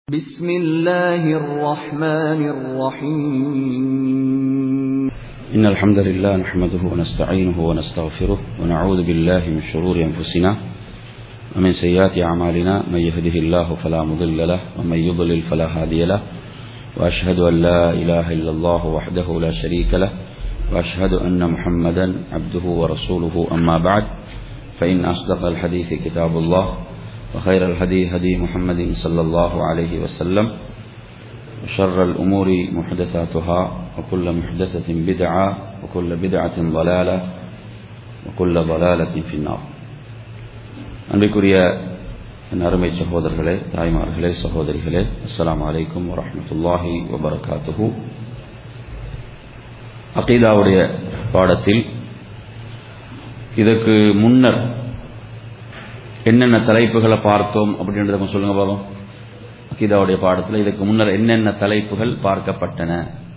بسم الله الرحمن الرحيم إن الحمد لله نحمده ونستعينه ونستغفره ونعوذ بالله من شرور أنفسنا ومن سيئات أعمالنا من يهده الله فلا مضل له ومن يضلل فلا هادي له وأشهد أن لا إله إلا الله وحده لا شريك له وأشهد أن محمدا عبده ورسوله أما بعد فإن أصدق الحديث كتاب الله وخير الهدي هدي محمد صلى الله عليه وسلم وشر الأمور محدثاتها وكل محدثة بدعة وكل بدعة ضلالة وكل ضلالة في النار அன்பிற்குரிய என் அருமை சகோதரர்களே தாய்மார்களே சகோதரிகளே அஸ்ஸலாமு அலைக்கும் வரஹ்மத்துல்லாஹி வபரகாத்துஹு அகீதாவுடைய பாடத்தில் இதற்கு முன்னர் என்னென்ன தலைப்புகளை பார்த்தோம் அப்படின்றத கொஞ்சம் சொல்லுங்க பாப்போம் அகீதாவுடைய பாடத்தில் இதுக்கு முன்னர் என்னென்ன தலைப்புகள் பார்க்கப்பட்டன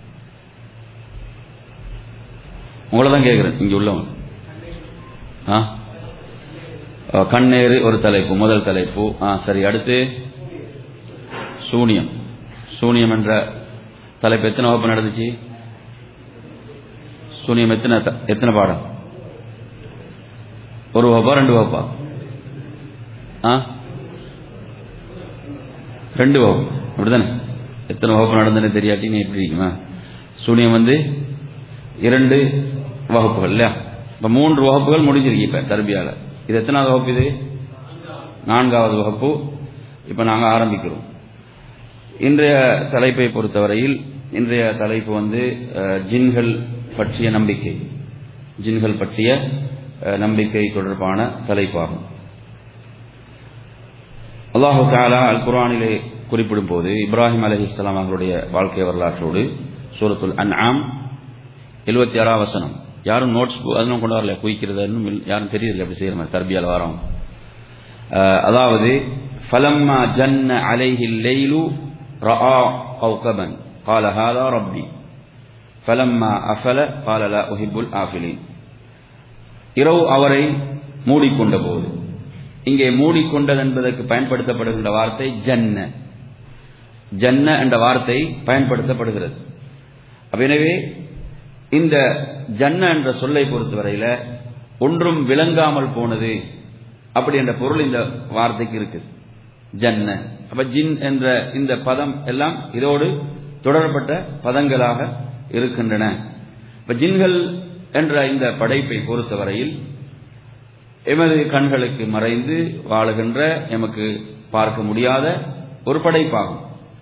உங்களை தான் கேட்குறேன் இங்கே உள்ளவங்க ஆ கண்ணேறு ஒரு தலைப்பு முதல் தலைப்பு ஆ சரி அடுத்து சூனியம் சூனியம் என்ற தலைப்பு எத்தனை வகுப்பு நடந்துச்சு சூனியம் எத்தனை எத்தனை பாடம் ஒரு வகுப்பா ரெண்டு வகுப்பா ஆ ரெண்டு வகுப்பு அப்படிதானே எத்தனை வகுப்பு நடந்ததுன்னு தெரியாட்டி நீ எப்படி இருக்குமா சூனியம் வந்து இரண்டு வகுப்புகள் இல்லையா இப்போ மூன்று வகுப்புகள் முடிஞ்சிருக்கு இப்போ தர்பியால இது எத்தனாவது வகுப்பு இது நான்காவது வகுப்பு இப்போ நாங்கள் ஆரம்பிக்கிறோம் இன்றைய தலைப்பை பொறுத்தவரையில் இன்றைய தலைப்பு வந்து ஜின்கள் பற்றிய நம்பிக்கை ஜின்கள் பற்றிய நம்பிக்கை தொடர்பான தலைப்பாகும் அல்லாஹு தாலா அல் குரானிலே குறிப்பிடும் போது இப்ராஹிம் அலி இஸ்லாம் அவர்களுடைய வாழ்க்கை வரலாற்றோடு சூரத்துல் அன் ஆம் எழுபத்தி ஆறாம் வசனம் யாரும் நோட்ஸ் அதெல்லாம் கொண்டு வரல குயிக்கிறது யாரும் தெரியல அப்படி செய்யற மாதிரி தர்பியால் வரோம் அதாவது ஃபலம்மா ஜன்ன அலைஹில் லெய்லு ரஆ கௌகபன் قال هذا ربي فلما أفل قال لا أحب الآفلين இரவு அவரை மூடிக்கொண்ட போது இங்கே மூடிக்கொண்டது என்பதற்கு பயன்படுத்தப்படுகின்ற வார்த்தை ஜன்ன ஜன்ன என்ற வார்த்தை பயன்படுத்தப்படுகிறது எனவே இந்த ஜன்ன என்ற சொல்லை பொறுத்தவரையில் ஒன்றும் விளங்காமல் போனது அப்படி என்ற பொருள் இந்த வார்த்தைக்கு இருக்கு ஜன்ன அப்ப ஜின் என்ற இந்த பதம் எல்லாம் இதோடு தொடரப்பட்ட பதங்களாக இருக்கின்றன இப்ப ஜின்கள் என்ற இந்த படைப்பை பொறுத்தவரையில் எமது கண்களுக்கு மறைந்து வாழுகின்ற எமக்கு பார்க்க முடியாத ஒரு படைப்பாகும்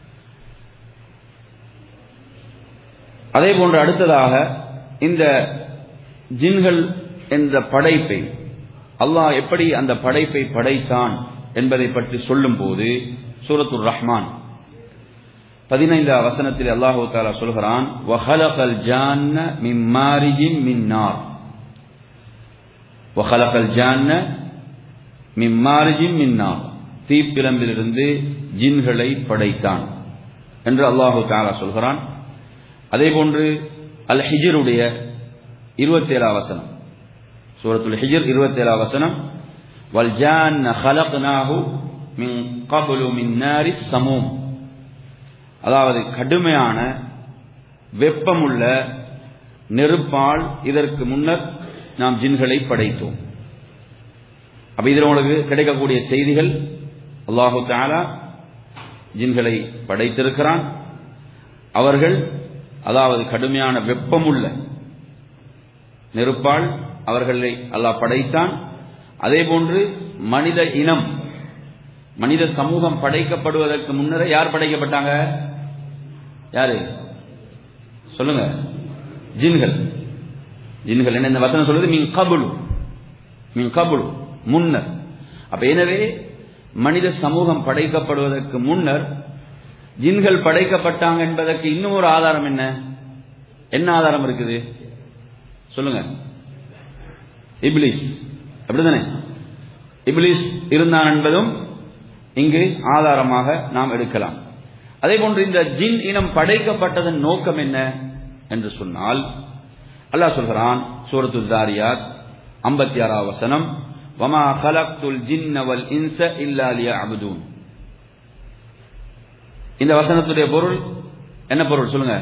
அதே போன்று அடுத்ததாக இந்த ஜின்கள் என்ற படைப்பை அல்லாஹ் எப்படி அந்த படைப்பை படைத்தான் என்பதை பற்றி சொல்லும் போது சூரத்துர் ரஹ்மான் பதினைந்தாம் வசனத்தில் அல்லாஹு தாலா சொல்கிறான் வஹலகல் ஜான்ன மிம்மாரிஜின் மின்னார் வஹலகல் ஜான்ன மிம்மாரிஜின் மின்னார் தீப்பிழம்பிலிருந்து ஜின்களை படைத்தான் என்று அல்லாஹு தாலா சொல்கிறான் அதே போன்று அல் ஹிஜருடைய இருபத்தி ஏழாம் வசனம் சூரத்துல் ஹிஜர் இருபத்தி ஏழாம் வசனம் வல் ஜான் ஹலக்னாஹு மின் கபுலு மின் நாரி சமூம் அதாவது கடுமையான வெப்பமுள்ள நெருப்பால் இதற்கு முன்னர் நாம் ஜின்களை படைத்தோம் அப்ப இதில் உங்களுக்கு கிடைக்கக்கூடிய செய்திகள் அல்லாஹு தாலா ஜின்களை படைத்திருக்கிறான் அவர்கள் அதாவது கடுமையான வெப்பமுள்ள நெருப்பால் அவர்களை அல்லாஹ் படைத்தான் அதே போன்று மனித இனம் மனித சமூகம் படைக்கப்படுவதற்கு முன்னரே யார் படைக்கப்பட்டாங்க யாரு சொல்லுங்க ஜின்கள் ஜின்கள் என்ன இந்த வசனம் சொல்லுது மீன் கபுலு மீன் கபுலு முன்னர் அப்ப எனவே மனித சமூகம் படைக்கப்படுவதற்கு முன்னர் ஜின்கள் படைக்கப்பட்டாங்க என்பதற்கு இன்னும் ஒரு ஆதாரம் என்ன என்ன ஆதாரம் இருக்குது சொல்லுங்க இப்லிஸ் அப்படிதானே இப்லிஸ் இருந்தான் என்பதும் இங்கு ஆதாரமாக நாம் எடுக்கலாம் அதே போன்று இந்த ஜின் இனம் படைக்கப்பட்டதன் நோக்கம் என்ன என்று சொன்னால் அல்லாஹ் சொல்கிறான் சூரத்து தாரியாத் ஐம்பத்தி ஆறாவது வசனம் வமா கலக்துல் ஜின்ன வல் இன்ச இல்லா லியஅபுதூன் இந்த வசனத்துடைய பொருள் என்ன பொருள் சொல்லுங்க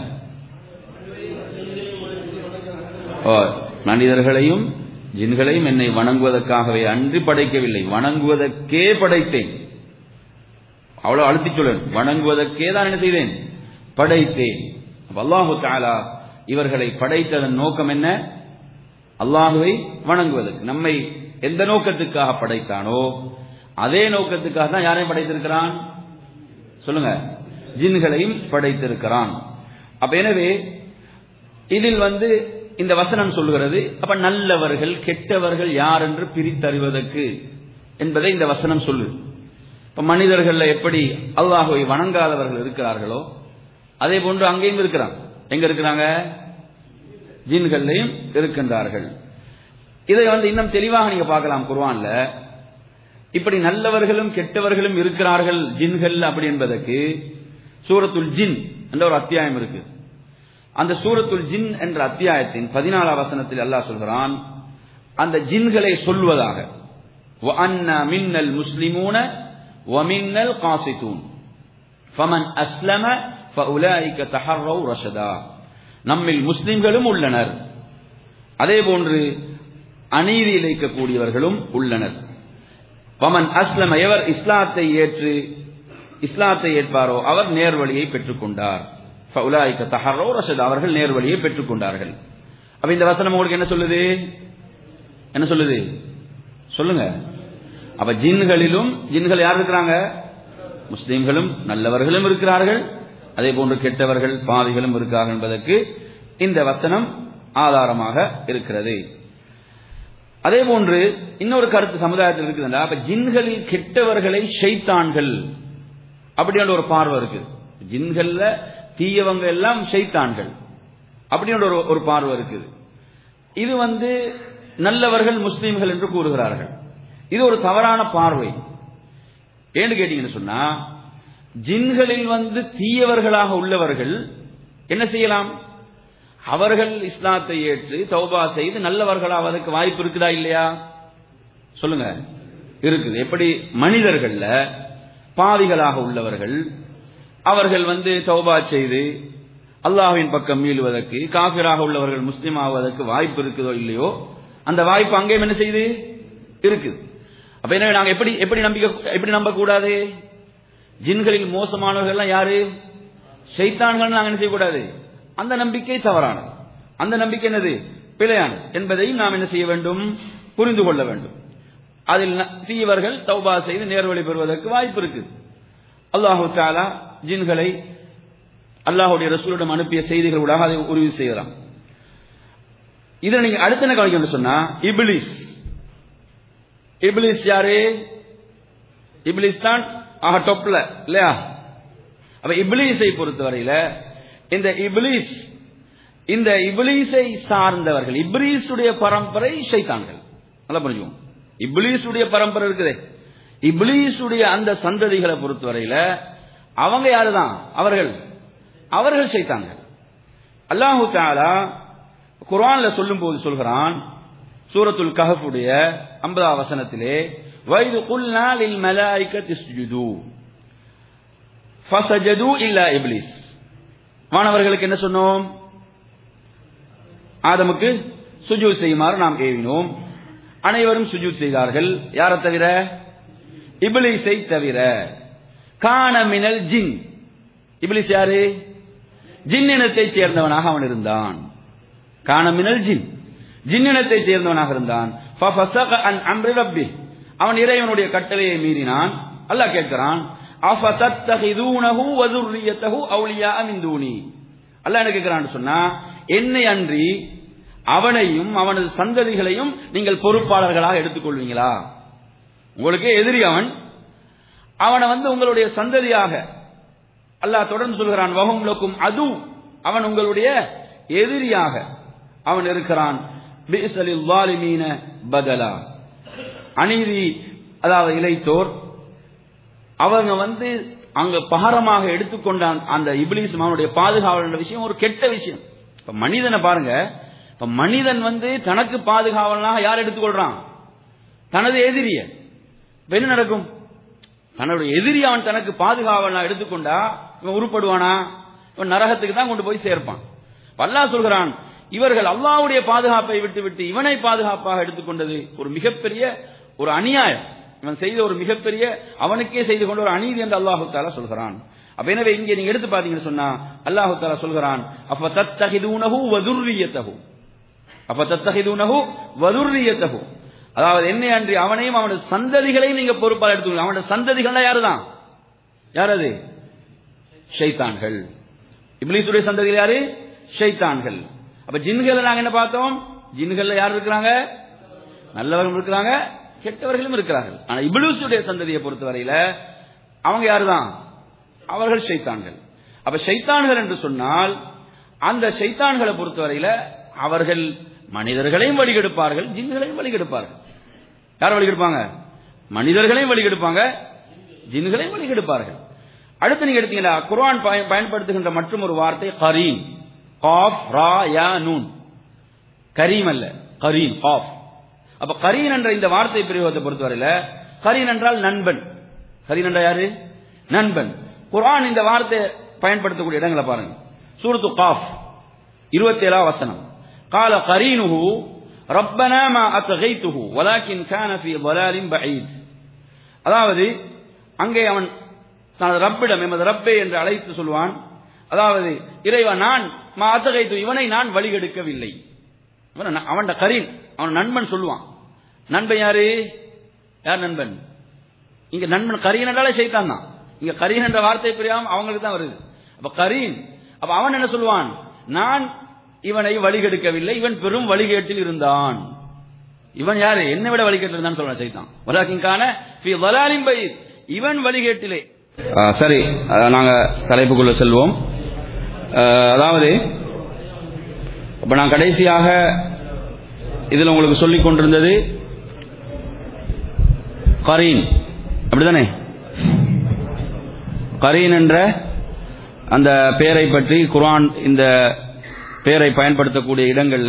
ஓ, மனிதர்களையும் ஜின்களையும் என்னை வணங்குவதற்காகவே அன்றி படைக்கவில்லை வணங்குவதற்கே படைத்தேன் அவ்வளவு அழுத்தி சொல்லணும் வணங்குவதற்கே தான் என்ன செய்தேன் படைத்தேன் அப்ப அல்லாஹு தாலா இவர்களை படைத்ததன் நோக்கம் என்ன அல்லாஹுவை வணங்குவதற்கு நம்மை எந்த நோக்கத்துக்காக படைத்தானோ அதே நோக்கத்துக்காக தான் யாரையும் படைத்திருக்கிறான் சொல்லுங்க ஜின்களையும் படைத்திருக்கிறான் அப்ப எனவே இதில் வந்து இந்த வசனம் சொல்லுகிறது அப்ப நல்லவர்கள் கெட்டவர்கள் யார் என்று பிரித்தறிவதற்கு என்பதை இந்த வசனம் சொல்லு இப்ப மனிதர்கள்ல எப்படி அல்லாஹுவை வணங்காதவர்கள் இருக்கிறார்களோ அதே போன்று அங்கேயும் இருக்கிறாங்க எங்க இருக்கிறாங்க ஜின்கள்லையும் இருக்கின்றார்கள் இதை வந்து இன்னும் தெளிவாக நீங்க பார்க்கலாம் குர்ஆன்ல இப்படி நல்லவர்களும் கெட்டவர்களும் இருக்கிறார்கள் ஜின்கள் அப்படி என்பதற்கு சூரத்துல் ஜின் என்ற ஒரு அத்தியாயம் இருக்கு அந்த சூரத்துல் ஜின் என்ற அத்தியாயத்தின் பதினாலாம் வசனத்தில் அல்லாஹ் சொல்கிறான் அந்த ஜின்களை சொல்வதாக وَأَنَّا مِنَّ الْمُسْلِمُونَ وَمِنَّ الْقَاسِطُونَ فَمَنْ أَسْلَمَ فَأُولَئِكَ تَحَرَّوْا رَشَدًا நம்மில் முஸ்லிம்களும் உள்ளனர் அதே போன்று அநீதி இழைக்கக்கூடியவர்களும் உள்ளனர் பமன் அஸ்லம எவர் இஸ்லாத்தை ஏற்று இஸ்லாத்தை ஏற்பாரோ அவர் நேர்வழியை பெற்றுக்கொண்டார் ஃபவுலாயிக்க தஹர்ரோ ரஷத் அவர்கள் நேர்வழியை பெற்றுக்கொண்டார்கள் அப்ப இந்த வசனம் உங்களுக்கு என்ன சொல்லுது என்ன சொல்லுது சொல்லுங்க அப்ப ஜின்களிலும் ஜின்கள் யார் இருக்கிறாங்க முஸ்லிம்களும் நல்லவர்களும் இருக்கிறார்கள் அதே போன்று கெட்டவர்கள் பாவிகளும் இருக்கிறார்கள் என்பதற்கு இந்த வசனம் ஆதாரமாக இருக்கிறது அதே போன்று இன்னொரு கருத்து சமுதாயத்தில் இருக்குதுன்னா அப்ப ஜின்களில் கெட்டவர்களை ஷைத்தான்கள் அப்படின்ற ஒரு பார்வை இருக்கு ஜின்கள்ல தீயவங்க எல்லாம் ஷைத்தான்கள் அப்படின்ற ஒரு ஒரு பார்வை இருக்குது இது வந்து நல்லவர்கள் முஸ்லீம்கள் என்று கூறுகிறார்கள் இது ஒரு தவறான பார்வை ஏன்னு கேட்டீங்கன்னு சொன்னா ஜின்களில் வந்து தீயவர்களாக உள்ளவர்கள் என்ன செய்யலாம் அவர்கள் இஸ்லாத்தை ஏற்று தௌபா செய்து நல்லவர்களாவதற்கு வாய்ப்பு இருக்குதா இல்லையா சொல்லுங்க இருக்குது எப்படி மனிதர்கள்ல பாவிகளாக உள்ளவர்கள் அவர்கள் வந்து தௌபா செய்து அல்லாஹ்வின் பக்கம் மீளுவதற்கு காபிராக உள்ளவர்கள் முஸ்லீம் ஆவதற்கு வாய்ப்பு இருக்குதோ இல்லையோ அந்த வாய்ப்பு அங்கேயும் என்ன செய்யுது இருக்குது அப்ப எனவே நாங்க எப்படி எப்படி நம்பிக்கை எப்படி நம்ப கூடாது ஜின்களில் மோசமானவர்கள் எல்லாம் யாரு ஷைத்தான்கள் நாங்க என்ன செய்யக்கூடாது அந்த நம்பிக்கை தவறானது அந்த நம்பிக்கை என்னது பிழையானது என்பதையும் நாம் என்ன செய்ய வேண்டும் புரிந்து கொள்ள வேண்டும் அதில் ந- தீயவர்கள் தௌபா செய்து நேர்வழி பெறுவதற்கு வாய்ப்பு இருக்கு அல்லாஹு தாலா ஜின்களை அல்லாஹுடைய ரசூலிடம் அனுப்பிய செய்திகளூடாக அதை உறுதி செய்யலாம் இதில் நீங்க அடுத்த என்ன கவனிக்கணும் சொன்னா இபிலிஸ் இபிலிஸ் யாரு இபிலிஸ் தான் ஆக டொப்ல இல்லையா அப்ப இபிலிஸை பொறுத்தவரையில இந்த இபிலிஸ் இந்த இபிலிஸை சார்ந்தவர்கள் இப்லீஸுடைய பரம்பரை ஷைத்தான்கள் நல்லா புரிஞ்சுக்கோங்க இப்லீஸுடைய பரம்பரை இருக்குதே இப்லீஸுடைய அந்த சந்ததிகளை பொறுத்தவரையில அவங்க யாருதான் அவர்கள் அவர்கள் ஷைத்தான்கள் அல்லாஹு தாலா குர்ஆன்ல சொல்லும்போது சொல்கிறான் சூரத்துல் கஹஃபுடைய 50 வசனத்திலே வைது குல்னா லில் மலாயிகத்தி இஸ்ஜுது ஃபஸஜது இல்லா இப்லீஸ் மாணவர்களுக்கு என்ன சொன்னோம் ஆதமுக்கு சுஜூத் செய்யுமாறு நாம் ஏவினோம் அனைவரும் சுஜூத் செய்தார்கள் யாரை தவிர இப்லீஸை தவிர கான மினல் ஜின் இப்லீஸ் யாரு ஜின் இனத்தைச் சேர்ந்தவனாக அவன் இருந்தான் கான மினல் ஜின் ஜின் இனத்தைச் சேர்ந்தவனாக இருந்தான் ஃபஃபஸக அன் அம்ரி ரப்பி அவன் இறைவனுடைய கட்டளையை மீறினான் அல்லாஹ் கேட்கிறான் அஃபதத்தஹிதூனஹு வ ذُرِّيَّتَهُ أَوْلِيَاءَ مِن دُونِي அல்லாஹ் என்ன கேட்கிறான்னு சொன்னா என்னை அன்றி அவனையும் அவனது சந்ததிகளையும் நீங்கள் பொறுப்பாளர்களாக எடுத்துக்கொள்வீங்களா உங்களுக்கு எதிரி அவன் அவனை வந்து உங்களுடைய சந்ததியாக அல்லாஹ் தொடர்ந்து சொல்கிறான் வஹும் லக்கும் அது அவன் உங்களுடைய எதிரியாக அவன் இருக்கிறான் பிஸ்அலில் ஸாலிமீன பதலா அநீதி அதாவது இளைத்தோர் அவங்க வந்து அங்க பகரமாக எடுத்துக்கொண்ட அந்த இபிலிஸ் அவனுடைய பாதுகாவல் விஷயம் ஒரு கெட்ட விஷயம் இப்ப மனிதனை பாருங்க இப்ப மனிதன் வந்து தனக்கு பாதுகாவலனாக யார் எடுத்துக்கொள்றான் தனது எதிரிய இப்ப என்ன நடக்கும் தன்னுடைய எதிரி அவன் தனக்கு பாதுகாவலாம் எடுத்துக்கொண்டா இவன் உருப்படுவானா இவன் நரகத்துக்கு தான் கொண்டு போய் சேர்ப்பான் அல்லாஹ் சொல்கிறான் இவர்கள் அல்லாஹ்வுடைய பாதுகாப்பை விட்டு விட்டு இவனை பாதுகாப்பாக எடுத்துக்கொண்டது ஒரு மிகப்பெரிய ஒரு அநியாயம் இவன் செய்த ஒரு மிகப்பெரிய அவனுக்கே செய்து கொண்ட ஒரு அநீதி என்று அல்லாஹு தாலா சொல்கிறான் அப்ப எனவே இங்கே நீங்க எடுத்து பாத்தீங்கன்னு சொன்னா அல்லாஹு தாலா சொல்கிறான் அப்ப தத்தகிதூனஹு வதுர்ரியத்தஹு அப்ப தத்தகிதூனஹு வதுர்ரியத்தஹு அதாவது என்ன அன்றி அவனையும் அவனது சந்ததிகளையும் நீங்க பொறுப்பாக எடுத்துக்கணும் அவனோட சந்ததிகள் யாருதான் யார் அது ஷைத்தான்கள் இப்லீசுடைய சந்ததிகள் யாரு ஷைத்தான்கள் அப்ப ஜின்கள் நாங்க என்ன பார்த்தோம் ஜின்கள்ல யார் இருக்கிறாங்க நல்லவர்களும் இருக்கிறாங்க கெட்டவர்களும் இருக்கிறார்கள் ஆனா இப்லீசுடைய சந்ததியை பொறுத்தவரையில அவங்க யாருதான் அவர்கள் ஷைத்தான்கள் அப்ப ஷைத்தான்கள் என்று சொன்னால் அந்த ஷைத்தான்களை பொறுத்தவரையில அவர்கள் மனிதர்களையும் வழிகெடுப்பார்கள் ஜின்களையும் வழிகெடுப்பார்கள் யார் வழிகெடுப்பாங்க மனிதர்களையும் வழிகெடுப்பாங்க ஜின்களையும் வழிகெடுப்பார்கள் அடுத்து நீங்க எடுத்தீங்கன்னா குர்ஆன் பய- பயன்படுத்துகின்ற மற்றும் ஒரு வார்த்தை கரீன் காஃப் ரா யா நூன் கரீம் அல்ல கரீன் காஃப் அப்ப கரீன் என்ற இந்த வார்த்தை பிரயோகத்தை பொறுத்தவரையில கரீன் என்றால் நண்பன் கரீன் என்றால் யாரு நண்பன் குர்ஆன் இந்த வார்த்தை பயன்படுத்தக்கூடிய இடங்களை பாருங்க சூரத்து காஃப் இருபத்தேழாம் வசனம் قال قرينه ربنا ما أطغيته ولكن كان في ضلال بعيد அதாவது அங்கே அவன் தனது ரப்பிடம் எமது ரப்பே என்று அழைத்து சொல்வான் அதாவது இறைவா நான் மா அத்தகைத்து இவனை நான் வழிகெடுக்கவில்லை இவன் அவன் கரீன் அவன் நண்பன் சொல்லுவான் நண்பன் யாரு யார் நண்பன் இங்க நண்பன் கரீன் என்றாலே சைத்தான் தான் இங்க கரீன் என்ற வார்த்தை புரியாம அவங்களுக்கு தான் வருது அப்ப கரீன் அப்ப அவன் என்ன சொல்லுவான் நான் இவனை வழிகெடுக்கவில்லை இவன் பெரும் வழிகேட்டில் இருந்தான் இவன் யாரு என்னை விட வழிகேட்டில் இருந்தான்னு சொல்றான் சைத்தான் வலாக்கிங்கான வலாலிம் பை இவன் வழிகேட்டிலே சரி நாங்க தலைப்புக்குள்ள செல்வோம் அதாவது இப்ப நான் கடைசியாக இதுல உங்களுக்கு சொல்லிக் கொண்டிருந்தது கரீன் அப்படிதானே கரீன் என்ற அந்த பெயரை பற்றி குர்ஆன் இந்த பெயரை பயன்படுத்தக்கூடிய இடங்கள்ல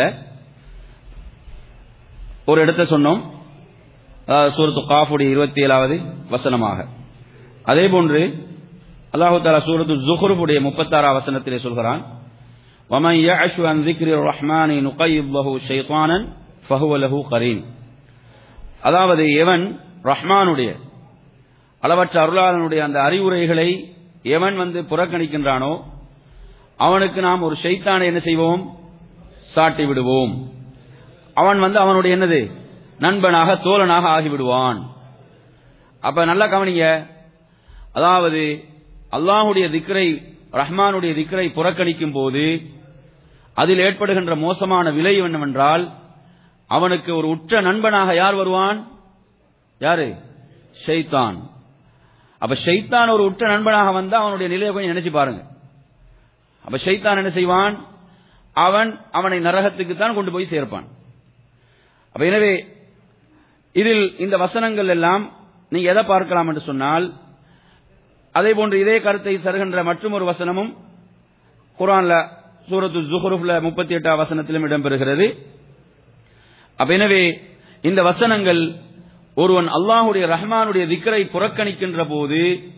ஒரு இடத்தை சொன்னோம் அதாவது சூரத்து காஃபுடைய இருபத்தி ஏழாவது வசனமாக அதே போன்று அல்லாஹு தாலா சூரத்து ஜுஹ்ருடைய முப்பத்தாறாம் வசனத்திலே சொல்கிறான் وَمَنْ يَعْشُ عَنْ ذِكْرِ الرَّحْمَنِ نُقَيِّضْ لَهُ شَيْطَانًا فَهُوَ لَهُ قَرِينٌ அதாவது எவன் ரஹ்மானுடைய அளவற்ற அருளாளனுடைய அந்த அறிவுரைகளை எவன் வந்து புறக்கணிக்கின்றானோ அவனுக்கு நாம் ஒரு ஷைத்தானை என்ன செய்வோம் சாட்டி விடுவோம் அவன் வந்து அவனுடைய என்னது நண்பனாக தோழனாக ஆகிவிடுவான் அப்ப நல்லா கவனிங்க அதாவது அல்லாஹுடைய திக்ரை ரஹ்மானுடைய திக்ரை புறக்கணிக்கும் போது அதில் ஏற்படுகின்ற மோசமான விலை என்னவென்றால் அவனுக்கு ஒரு உற்ற நண்பனாக யார் வருவான் யாரு ஷைத்தான் அப்ப ஷைத்தான் ஒரு உற்ற நண்பனாக வந்தா அவனுடைய நிலையை கொஞ்சம் நினைச்சு பாருங்க அப்ப ஷைத்தான் என்ன செய்வான் அவன் அவனை நரகத்துக்கு தான் கொண்டு போய் சேர்ப்பான் அப்ப எனவே இதில் இந்த வசனங்கள் எல்லாம் நீங்க எதை பார்க்கலாம் என்று சொன்னால் அதே போன்று இதே கருத்தை தருகின்ற மற்றும் ஒரு வசனமும் குரான்ல சூரத்து ஜுஹருஃப்ல முப்பத்தி எட்டாம் வசனத்திலும் இடம்பெறுகிறது அப்ப எனவே இந்த வசனங்கள் ஒருவன் அல்லாஹுடைய ரஹ்மானுடைய திக்கரை புறக்கணிக்கின்ற போது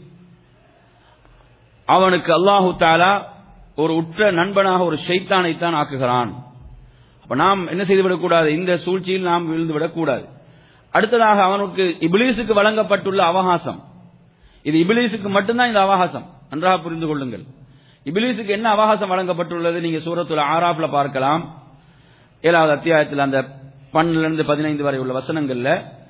அவனுக்கு அல்லாஹு தாலா ஒரு உற்ற நண்பனாக ஒரு ஷைத்தானைத்தான் ஆக்குகிறான் அப்ப நாம் என்ன செய்துவிடக்கூடாது இந்த சூழ்ச்சியில் நாம் விழுந்து விடக்கூடாது அடுத்ததாக அவனுக்கு இபிலீஸுக்கு வழங்கப்பட்டுள்ள அவகாசம் இது இபிலீஸுக்கு மட்டும்தான் இந்த அவகாசம் நன்றாக புரிந்து கொள்ளுங்கள் இபிலீஸுக்கு என்ன அவகாசம் வழங்கப்பட்டுள்ளது நீங்க சூரத்துல ஆறாப்ல பார்க்கலாம் ஏழாவது அத்தியாயத்தில் அந்த பன்னிலிருந்து இருந்து பதினைந்து வரை உள்ள வசனங்கள்ல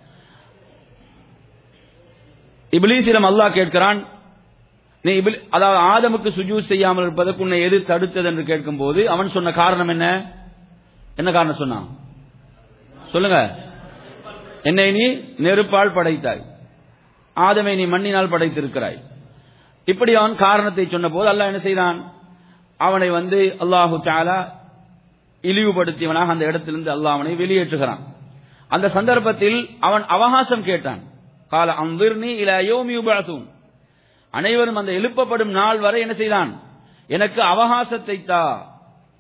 இபிலீசிடம் அல்லாஹ் கேட்கிறான் நீ இபிலி அதாவது ஆதமுக்கு சுஜூத் செய்யாமல் இருப்பதற்கு உன்னை எது தடுத்தது என்று கேட்கும் போது அவன் சொன்ன காரணம் என்ன என்ன காரணம் சொன்னான் சொல்லுங்க என்னை நீ நெருப்பால் படைத்தாய் ஆதமை நீ மண்ணினால் படைத்திருக்கிறாய் இப்படி அவன் காரணத்தை சொன்ன போது அல்லாஹ் என்ன செய்தான் அவனை வந்து அல்லாஹு தாலா இழிவுபடுத்தியவனாக அந்த இடத்திலிருந்து அல்லாஹ் அவனை வெளியேற்றுகிறான் அந்த சந்தர்ப்பத்தில் அவன் அவகாசம் கேட்டான் கால அந்திர்னி இல யோமியுபாசும் அனைவரும் அந்த எழுப்பப்படும் நாள் வரை என்ன செய்தான் எனக்கு அவகாசத்தை தா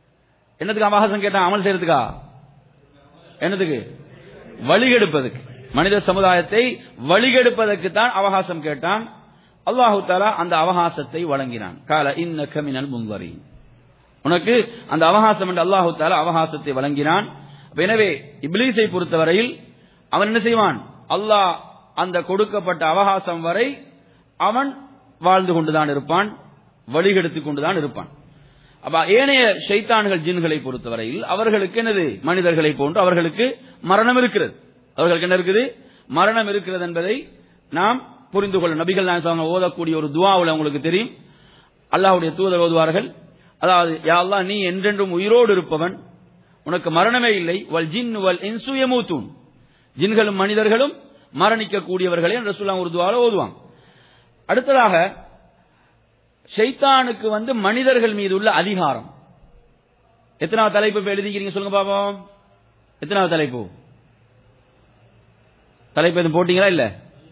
என்னதுக்கு அவகாசம் கேட்டான் அமல் செய்யறதுக்கா என்னதுக்கு வழிகெடுப்பதுக்கு மனித சமுதாயத்தை வழிகெடுப்பதற்கு தான் அவகாசம் கேட்டான் அல்லாஹு தாலா அந்த அவகாசத்தை வழங்கினான் கால இன்னக மினல் முன்வரீன் உனக்கு அந்த அவகாசம் என்று அல்லாஹு தாலா அவகாசத்தை வழங்கினான் அப்ப எனவே இப்லீஸை பொறுத்தவரையில் அவன் என்ன செய்வான் அல்லாஹ் அந்த கொடுக்கப்பட்ட அவகாசம் வரை அவன் வாழ்ந்து கொண்டுதான் இருப்பான் வழிகெடுத்துக் கொண்டுதான் இருப்பான் அப்ப ஏனைய ஷைத்தான்கள் ஜின்களை பொறுத்தவரையில் அவர்களுக்கு என்னது மனிதர்களை போன்று அவர்களுக்கு மரணம் இருக்கிறது அவர்களுக்கு என்ன இருக்குது மரணம் இருக்கிறது என்பதை நாம் புரிந்து கொள்ள நபிகள் நாயகம் ஓதக்கூடிய ஒரு துவாவில் உங்களுக்கு தெரியும் அல்லாஹ்வுடைய தூதர் ஓதுவார்கள் அதாவது யா அல்லாஹ் நீ என்றென்றும் உயிரோடு இருப்பவன் உனக்கு மரணமே இல்லை வல் ஜின் வல் இன்சு யமூத்தூன் ஜின்களும் மனிதர்களும் மரணிக்கக்கூடியவர்களே என்று ரசூலுல்லாஹ் ஒரு துவால ஓதுவாங்க அடுத்ததாக ஷைத்தானுக்கு வந்து மனிதர்கள் மீது உள்ள அதிகாரம் எத்தனாவது தலைப்பு இப்ப எழுதிக்கிறீங்க சொல்லுங்க பாப்போம் எத்தனாவது தலைப்பு தலைப்பு எதுவும் போட்டீங்களா இல்ல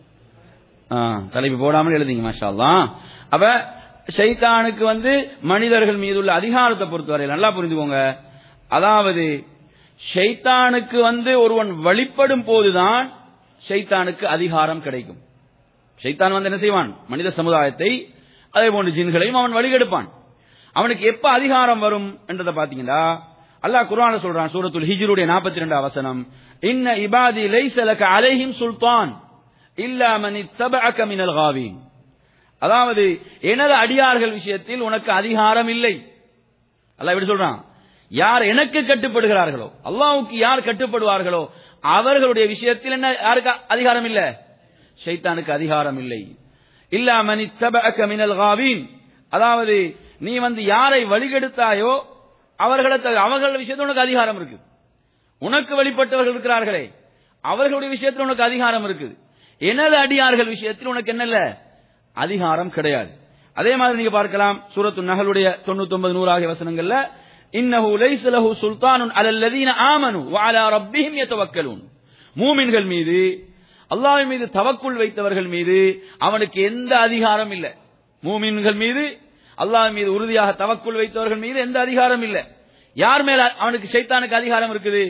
ஆ, தலைப்பு போடாமல் எழுதிங்க மாஷா அல்லாஹ். அப்ப ஷைத்தானுக்கு வந்து மனிதர்கள் மீது உள்ள அதிகாரத்தை பொறுத்தவரை நல்லா புரிந்துக்கோங்க அதாவது ஷைத்தானுக்கு வந்து ஒருவன் வழிபடும் போதுதான் ஷைத்தானுக்கு அதிகாரம் கிடைக்கும் ஷைத்தான் வந்து என்ன செய்வான் மனித சமுதாயத்தை அதே போன்று ஜின்களையும் அவன் வழிகெடுப்பான் அவனுக்கு எப்ப அதிகாரம் வரும் என்றதை பாத்தீங்கன்னா அல்லாஹ் குர்ஆன்ல சொல்றான் சூரத்துல் ஹிஜ்ருடைய 42 வசனம் இன்ன இபாதி லைஸ லக அலைஹிம் சுல்தான் இல்லா மன் இத்தபஅக மினல் காவீன் அதாவது எனது அடியார்கள் விஷயத்தில் உனக்கு அதிகாரம் இல்லை அல்லாஹ் எப்படி சொல்றான் யார் எனக்கு கட்டுப்படுகிறார்களோ அல்லாஹ்வுக்கு யார் கட்டுப்படுவார்களோ அவர்களுடைய விஷயத்தில் என்ன யாருக்கு அதிகாரம் இல்ல ஷைத்தானுக்கு அதிகாரம் இல்லை இல்லா மனி தபஅக மினல் காவீன் அதாவது நீ வந்து யாரை வழிகெடுத்தாயோ அவர்களை தவிர- அவர்கள் விஷயத்தில் உனக்கு அதிகாரம் இருக்கு உனக்கு வழிபட்டவர்கள் இருக்கிறார்களே அவர்களுடைய விஷயத்தில் உனக்கு அதிகாரம் இருக்குது எனது அடியார்கள் விஷயத்தில் உனக்கு என்னல்ல அதிகாரம் கிடையாது அதே மாதிரி நீங்க பார்க்கலாம் சூரத்து நகலுடைய 99 நூறு ஆகிய வசனங்கள்ல இன்னஹு லைஸ லஹு சுல்தானுன் அலல் லதீன ஆமனு வ அலா ரப்பிஹிம் யதவக்கலூன் மூமின்கள் மீது அல்லாஹ்வின் மீது தவக்குள் வைத்தவர்கள் மீது அவனுக்கு எந்த அதிகாரம் இல்லை மூமின்கள் மீது அல்லாஹ் மீது உறுதியாக தவக்குள் வைத்தவர்கள் மீது எந்த அதிகாரம் இல்லை யார் மேல அவனுக்கு ஷைத்தானுக்கு அதிகாரம் இருக்குது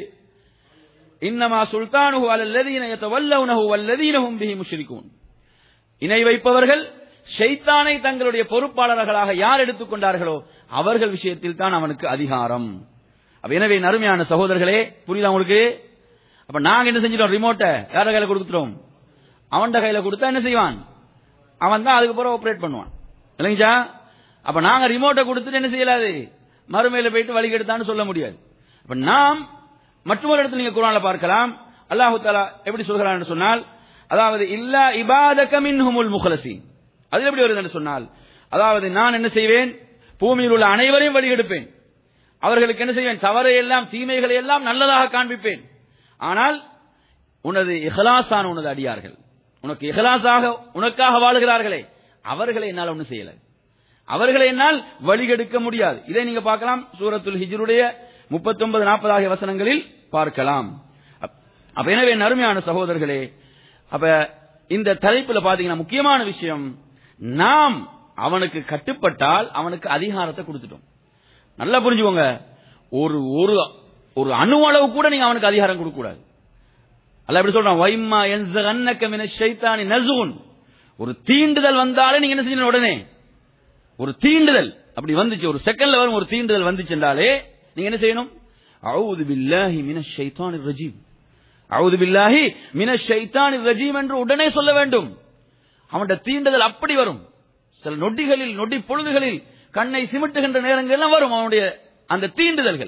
இன்னமா சுல்தானுஹு அலல்லதீன யதவல்லவுனஹு வல்லதீனஹும் பிஹி முஷ்ரிகூன் இணை வைப்பவர்கள் ஷைத்தானை தங்களுடைய பொறுப்பாளர்களாக யார் எடுத்துக்கொண்டார்களோ அவர்கள் விஷயத்தில் தான் அவனுக்கு அதிகாரம் அப்ப எனவே நறுமையான சகோதரர்களே புரியுதா உங்களுக்கு அப்ப நாங்க என்ன செஞ்சிட்டோம் ரிமோட்டை யார கையில கொடுத்துட்டோம் அவன்ட கையில கொடுத்தா என்ன செய்வான் அவன் தான் அதுக்கு பிறகு ஆபரேட் பண்ணுவான் இல்லைங்களா அப்ப நாங்க ரிமோட்டை கொடுத்துட்டு என்ன செய்யலாது மறுமையில போயிட்டு வழி கெடுத்தான்னு சொல்ல முடியாது அப்ப நாம் மற்றொரு இடத்துல நீங்க குரான்ல பார்க்கலாம் அல்லாஹு தாலா எப்படி சொல்கிறான்னு சொன்னால் அதாவது இல்லா இபாதக மின்ஹுமுல் முഖலசி அது எப்படி வருது என்று சொன்னால் அதாவது நான் என்ன செய்வேன் பூமியில் உள்ள அனைவரையும் வழிகெடுப்பேன் அவர்களுக்கு என்ன செய்வேன் தவறை எல்லாம் தீமைகளை எல்லாம் நல்லதாக காண்பிப்பேன் ஆனால் உனது இஹலாசான உனது அடியார்கள் உனக்கு இஹலாசாக உனக்காக வாழுகிறார்களே அவர்களை என்னால் ஒன்றும் செய்யல அவர்களை என்னால் வழிகெடுக்க முடியாது இதை நீங்க பார்க்கலாம் சூரத்துல் ஹிஜ்ருடைய 39 40 ஆகிய வசனங்களில் பார்க்கலாம் அப்- அப்ப எனவே நறுமையான சகோதரர்களே அப்ப இந்த தலைப்புல பாத்தீங்கன்னா முக்கியமான விஷயம் நாம் அவனுக்கு கட்டுப்பட்டால் அவனுக்கு அதிகாரத்தை கொடுத்துட்டோம் நல்லா புரிஞ்சுக்கோங்க ஒரு ஒரு ஒரு அணு அளவு கூட நீங்க அவனுக்கு அதிகாரம் கொடுக்க கூடாது அல்ல எப்படி சொல்றான் வைம்மா என்சகன்னக மின ஷைத்தானி நசுகுன் ஒரு தீண்டுதல் வந்தாலே நீங்க என்ன செய்யணும் உடனே ஒரு தீண்டுதல் அப்படி வந்துச்சு ஒரு செகண்ட்ல வரும் ஒரு தீண்டுதல் வந்துச்சுன்றாலே நீங்க என்ன செய்யணும் அவுது பில்லாஹி மின ஷைத்தானி ரஜீம் அவுது பில்லாஹி மின ஷைத்தானி ரஜீம் என்று உடனே சொல்ல வேண்டும் அவனுடைய தீண்டுதல் அப்படி வரும் சில நொடிகளில் நொடி பொழுதுகளில் கண்ணை சிமிட்டுகின்ற நேரங்கள்லாம் வரும் அவனுடைய அந்த தீண்டுதல்கள்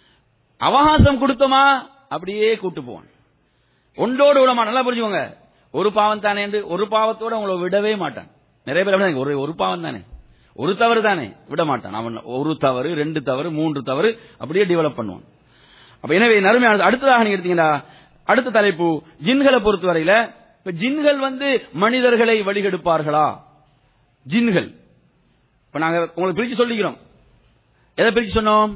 அவகாசம் கொடுத்தோமா அப்படியே கூட்டு போவான் ஒன்றோடு விடமா நல்லா புரிஞ்சுக்கோங்க ஒரு பாவம் தானே என்று ஒரு பாவத்தோட உங்களை விடவே மாட்டான் நிறைய பேர் அப்படிதான் ஒரு ஒரு பாவம் தானே ஒரு தவறு தானே விட மாட்டான் அவன் ஒரு தவறு ரெண்டு தவறு மூன்று தவறு அப்படியே டெவலப் பண்ணுவான் அப்ப எனவே நறுமையானது அடுத்ததாக நீங்க எடுத்தீங்கன்னா அடுத்த தலைப்பு ஜின்களை பொறுத்தவரையில இப்ப ஜின்கள் வந்து மனிதர்களை வழிகெடுப்பார்களா ஜின்கள் இப்ப நாங்க உங்களுக்கு பிரிச்சு சொல்லிக்கிறோம் எதை பிரிச்சு சொன்னோம்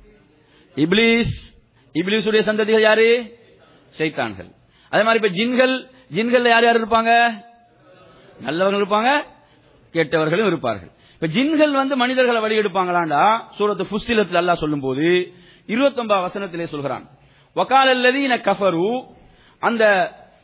இப்லீஸ் இப்லீஸுடைய சந்ததிகள் யாரு சைத்தான்கள் அதே மாதிரி இப்ப ஜின்கள் ஜின்கள் யார் யார் இருப்பாங்க நல்லவர்கள் இருப்பாங்க கெட்டவர்களும் இருப்பார்கள் இப்ப ஜின்கள் வந்து மனிதர்களை வழி எடுப்பாங்களாண்டா சூரத்து ஃபுஸ்ஸிலத்தில் அல்லாஹ் சொல்லும்போது இருபத்தொன்பது வசனத்திலே சொல்கிறான் வகாலல்லதீன கஃபரு அந்த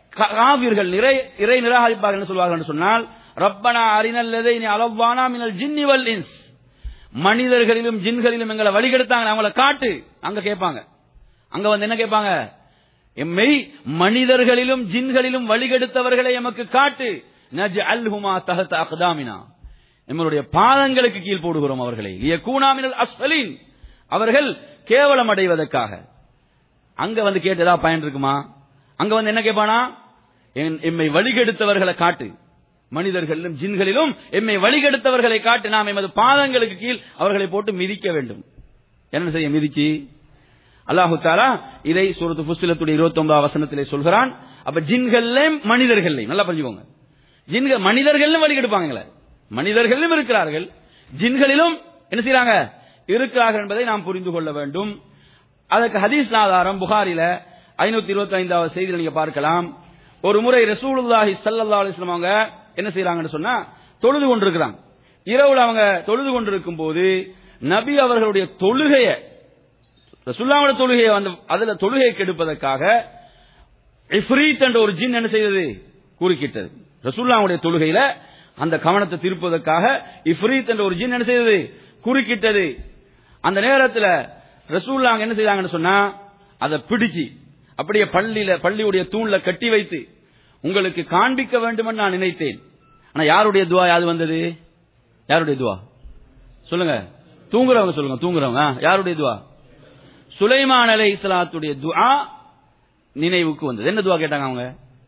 கா- காவிர்கள் நிறை இறை நிராகரிப்பார்கள் என்ன சொல்வார்கள் என்று சொன்னால் ரப்பனா அரினல்லதை நீ அளவானா மினல் ஜின்னி வல் இன்ஸ் மனிதர்களிலும் ஜின்களிலும் எங்களை வழிகெடுத்தாங்க அவங்கள காட்டு அங்க கேட்பாங்க அங்க வந்து என்ன கேட்பாங்க எம்மை மனிதர்களிலும் ஜின்களிலும் வழிகெடுத்தவர்களை எமக்கு காட்டு நஜ் அல்ஹுமா தஹத் அக்தாமினா எங்களுடைய பாதங்களுக்கு கீழ் போடுகிறோம் அவர்களை கூனாமினல் அஸ்ஃபலீன் அவர்கள் கேவலம் அடைவதற்காக அங்க வந்து கேட்டு ஏதாவது பயன் இருக்குமா அங்க வந்து என்ன கேட்பானா என்- எம்மை வழிகெடுத்தவர்களை காட்டு மனிதர்களிலும் ஜின்களிலும் எம்மை வழிகெடுத்தவர்களை காட்டு நாம் எமது பாதங்களுக்கு கீழ் அவர்களை போட்டு மிதிக்க வேண்டும் என்ன செய்ய மிதிச்சு அல்லாஹு தாலா இதை சூரத்து புஸ்திலத்துடைய இருபத்தி ஒன்பதாம் வசனத்திலே சொல்கிறான் அப்ப ஜின்கள்லையும் மனிதர்களையும் நல்லா புரிஞ்சுக்கோங்க ஜின்கள் மனிதர்களும் வழிகெடுப்பாங்களே மனிதர்களும் இருக்கிறார்கள் ஜின்களிலும் என்ன செய்றாங்க இருக்கிறார்கள் என்பதை நாம் புரிந்து கொள்ள வேண்டும் அதற்கு ஹதீஸ் ஆதாரம் புகாரில ஐநூத்தி இருபத்தி ஐந்தாவது செய்தியில் நீங்க பார்க்கலாம் ஒரு முறை ரசூலுல்லாஹி ஸல்லல்லாஹு அலைஹி வஸல்லம் அவங்க என்ன செய்றாங்கன்னு சொன்னா தொழுது கொண்டிருக்கிறாங்க இரவுல அவங்க தொழுது கொண்டிருக்கும் போது நபி அவர்களுடைய தொழுகையை ரசூல்லாவோட தொழுகையை அந்த அதுல தொழுகையை கெடுப்பதற்காக இஃப்ரீத் என்ற ஒரு ஜின் என்ன செய்தது குறுக்கிட்டது ரசூல்லாவுடைய தொழுகையில அந்த கவனத்தை திருப்பதற்காக இஃப்ரீத் என்ற ஒரு ஜின் என்ன செய்தது குறுக்கிட்டது அந்த நேரத்துல ரசூல்லா அங்க என்ன செய்தாங்கன்னு சொன்னா அதை பிடிச்சு அப்படியே பள்ளியில பள்ளியுடைய தூண்ல கட்டி வைத்து உங்களுக்கு காண்பிக்க வேண்டுமென்னு நான் நினைத்தேன் ஆனா யாருடைய துவா யாது வந்தது யாருடைய துவா சொல்லுங்க தூங்குறவங்க சொல்லுங்க தூங்குறவங்க ஆ, யாருடைய துவா சுலைமான் அலை இஸ்லாத்துடைய துஆ நினைவுக்கு வந்தது என்ன துவா கேட்டாங்க அவங்க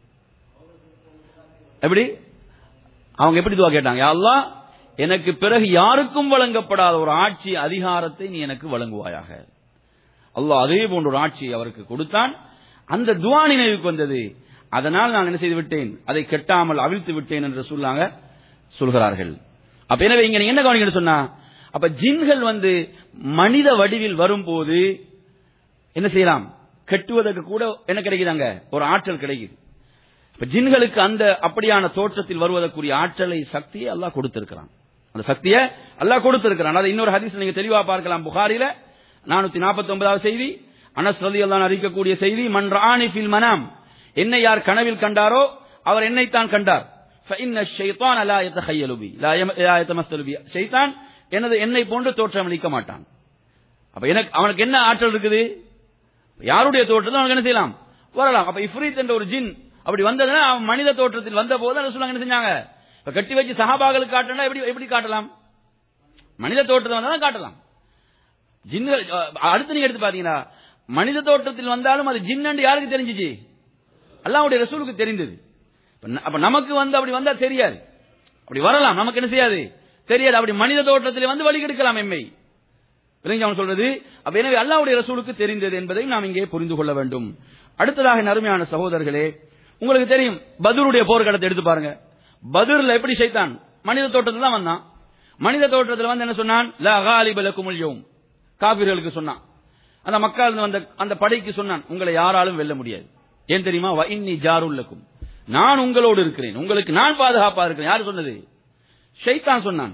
எப்படி அவங்க எப்படி துவா கேட்டாங்க யா அல்லாஹ் எனக்கு பிறகு யாருக்கும் வழங்கப்படாத ஒரு ஆட்சி அதிகாரத்தை நீ எனக்கு வழங்குவாயாக அல்லாஹ் அதே போன்ற ஒரு ஆட்சியை அவருக்கு கொடுத்தான் அந்த துவா நினைவுக்கு வந்தது அதனால் நான் என்ன செய்து விட்டேன் அதை கெட்டாமல் அவிழ்த்து விட்டேன் என்று சொல்லாங்க சொல்கிறார்கள் அப்ப எனவே இங்க நீங்க என்ன கவனிக்கணும் சொன்னா அப்ப ஜின்கள் வந்து மனித வடிவில் வரும்போது என்ன செய்யலாம் கெட்டுவதற்கு கூட என்ன கிடைக்குதாங்க ஒரு ஆற்றல் கிடைக்குது இப்ப ஜின்களுக்கு அந்த அப்படியான தோற்றத்தில் வருவதற்குரிய ஆற்றலை சக்தியை அல்லாஹ் கொடுத்திருக்கிறான் அந்த சக்தியை அல்லாஹ் கொடுத்திருக்கிறான் அதை இன்னொரு ஹதீஸ் நீங்க தெளிவா பார்க்கலாம் புகாரில நானூத்தி நாற்பத்தி ஒன்பதாவது செய்தி அனஸ் ரதி அல்லாஹ் அறிவிக்கக்கூடிய செய்தி மன் ராணி ஃபில் மனாம் என்னை யார் கனவில் கண்டாரோ அவர் என்னைத்தான் கண்டார் فإن الشيطان لا يتخيل بي لا يم- لا يتمثل بي ஷைத்தான் எனது என்னை போன்று தோற்றமளிக்க மாட்டான் அப்ப எனக்கு அவனுக்கு என்ன ஆற்றல் இருக்குது யாருடைய தோற்றத்தில் அவனுக்கு என்ன செய்யலாம் வரலாம் அப்ப இஃப்ரீத் என்ற ஒரு ஜின் அப்படி வந்ததுன்னா அவன் மனித தோற்றத்தில் வந்த போது ரசூலுல்லாஹ் என்ன செஞ்சாங்க இப்ப கட்டி வச்சு சஹாபாக்களுக்கு காட்டணும் எப்படி எப்படி காட்டலாம் மனித தோற்றத்தில் வந்தா தான் காட்டலாம் ஜின்கள் அஹ், அடுத்து நீங்க எடுத்து பாத்தீங்கன்னா மனித தோற்றத்தில் வந்தாலும் அது ஜின்னு யாருக்கு தெரிஞ்சிச்சு அல்லாஹ்வுடைய ரசூலுக்கு தெரிந்தது இப்ப ந- அப்ப நமக்கு வந்து அப்படி வந்தா தெரியாது அப்படி வரலாம் நமக்கு என்ன செய்யாது தெரியாது அப்படி மனித தோற்றத்தில் வந்து வழி கெடுக்கலாம் எம்மை விளங்கி அவன் சொல்றது அப்ப எனவே அல்லாஹ்வுடைய ரசூலுக்கு தெரிந்தது என்பதையும் நாம் இங்கே புரிந்து கொள்ள வேண்டும் அடுத்ததாக என் அருமையான சகோதரர்களே உங்களுக்கு தெரியும் பதுருடைய போர்க்களத்தை எடுத்து பாருங்க பதுர்ல எப்படி சைத்தான் மனித தோற்றத்தில் தான் வந்தான் மனித தோற்றத்தில் வந்து என்ன சொன்னான் லா காலிப லக்குமுல் யௌம் காபிர்களுக்கு சொன்னான் அந்த மக்கள் வந்த அந்த படைக்கு சொன்னான் உங்களை யாராலும் வெல்ல முடியாது ஏன் தெரியுமா வ இன்னி ஜாருல் லக்கும் நான் உங்களோடு இருக்கிறேன் உங்களுக்கு நான் பாதுகாப்பா இருக்கிறேன் யார் சொன்னது ஷைத்தான் சொன்னான்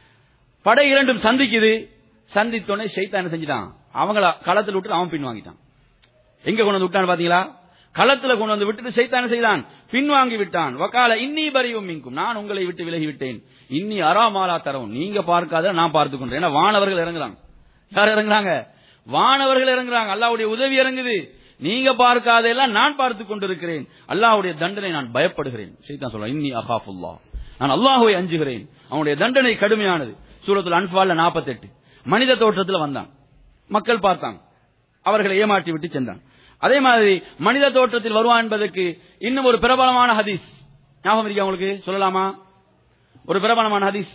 படை இரண்டும் சந்திக்குது சந்தித்தோடனே ஷைத்தான் என்ன செஞ்சிட்டான் அவங்கள களத்தில் விட்டு அவன் பின் வாங்கிட்டான் எங்க கொண்டு வந்து விட்டான் பாத்தீங்களா களத்துல கொண்டு வந்து விட்டுட்டு ஷைத்தான் என்ன செய்தான் பின்வாங்கி விட்டான் வக்கால இன்னி பரிவும் மிங்கும் நான் உங்களை விட்டு விலகி விட்டேன் இன்னி அராமாலா தரவும் நீங்க பார்க்காத நான் பார்த்து கொண்டேன் ஏன்னா வானவர்கள் இறங்குறாங்க யார் இறங்குறாங்க வானவர்கள் இறங்குறாங்க அல்லாவுடைய உதவி இறங்குது நீங்க பார்க்காதெல்லாம் நான் பார்த்து கொண்டிருக்கிறேன் அல்லாஹ்வுடைய தண்டனை நான் பயப்படுகிறேன் ஷைத்தான் சொல்றான் இன்னி அகாஃபுல்லா நான் அல்லாஹ்வை அஞ்சுகிறேன் அவனுடைய தண்டனை கடுமையானது சூரத்துல் அன்பால்ல 48 மனித தோற்றத்தில் வந்தான் மக்கள் பார்த்தாங்க அவர்களை ஏமாற்றி விட்டு சென்றான் அதே மாதிரி மனித தோற்றத்தில் வருவான் என்பதற்கு இன்னும் ஒரு பிரபலமான ஹதீஸ் ஞாபகம் இருக்கா உங்களுக்கு சொல்லலாமா ஒரு பிரபலமான ஹதீஸ்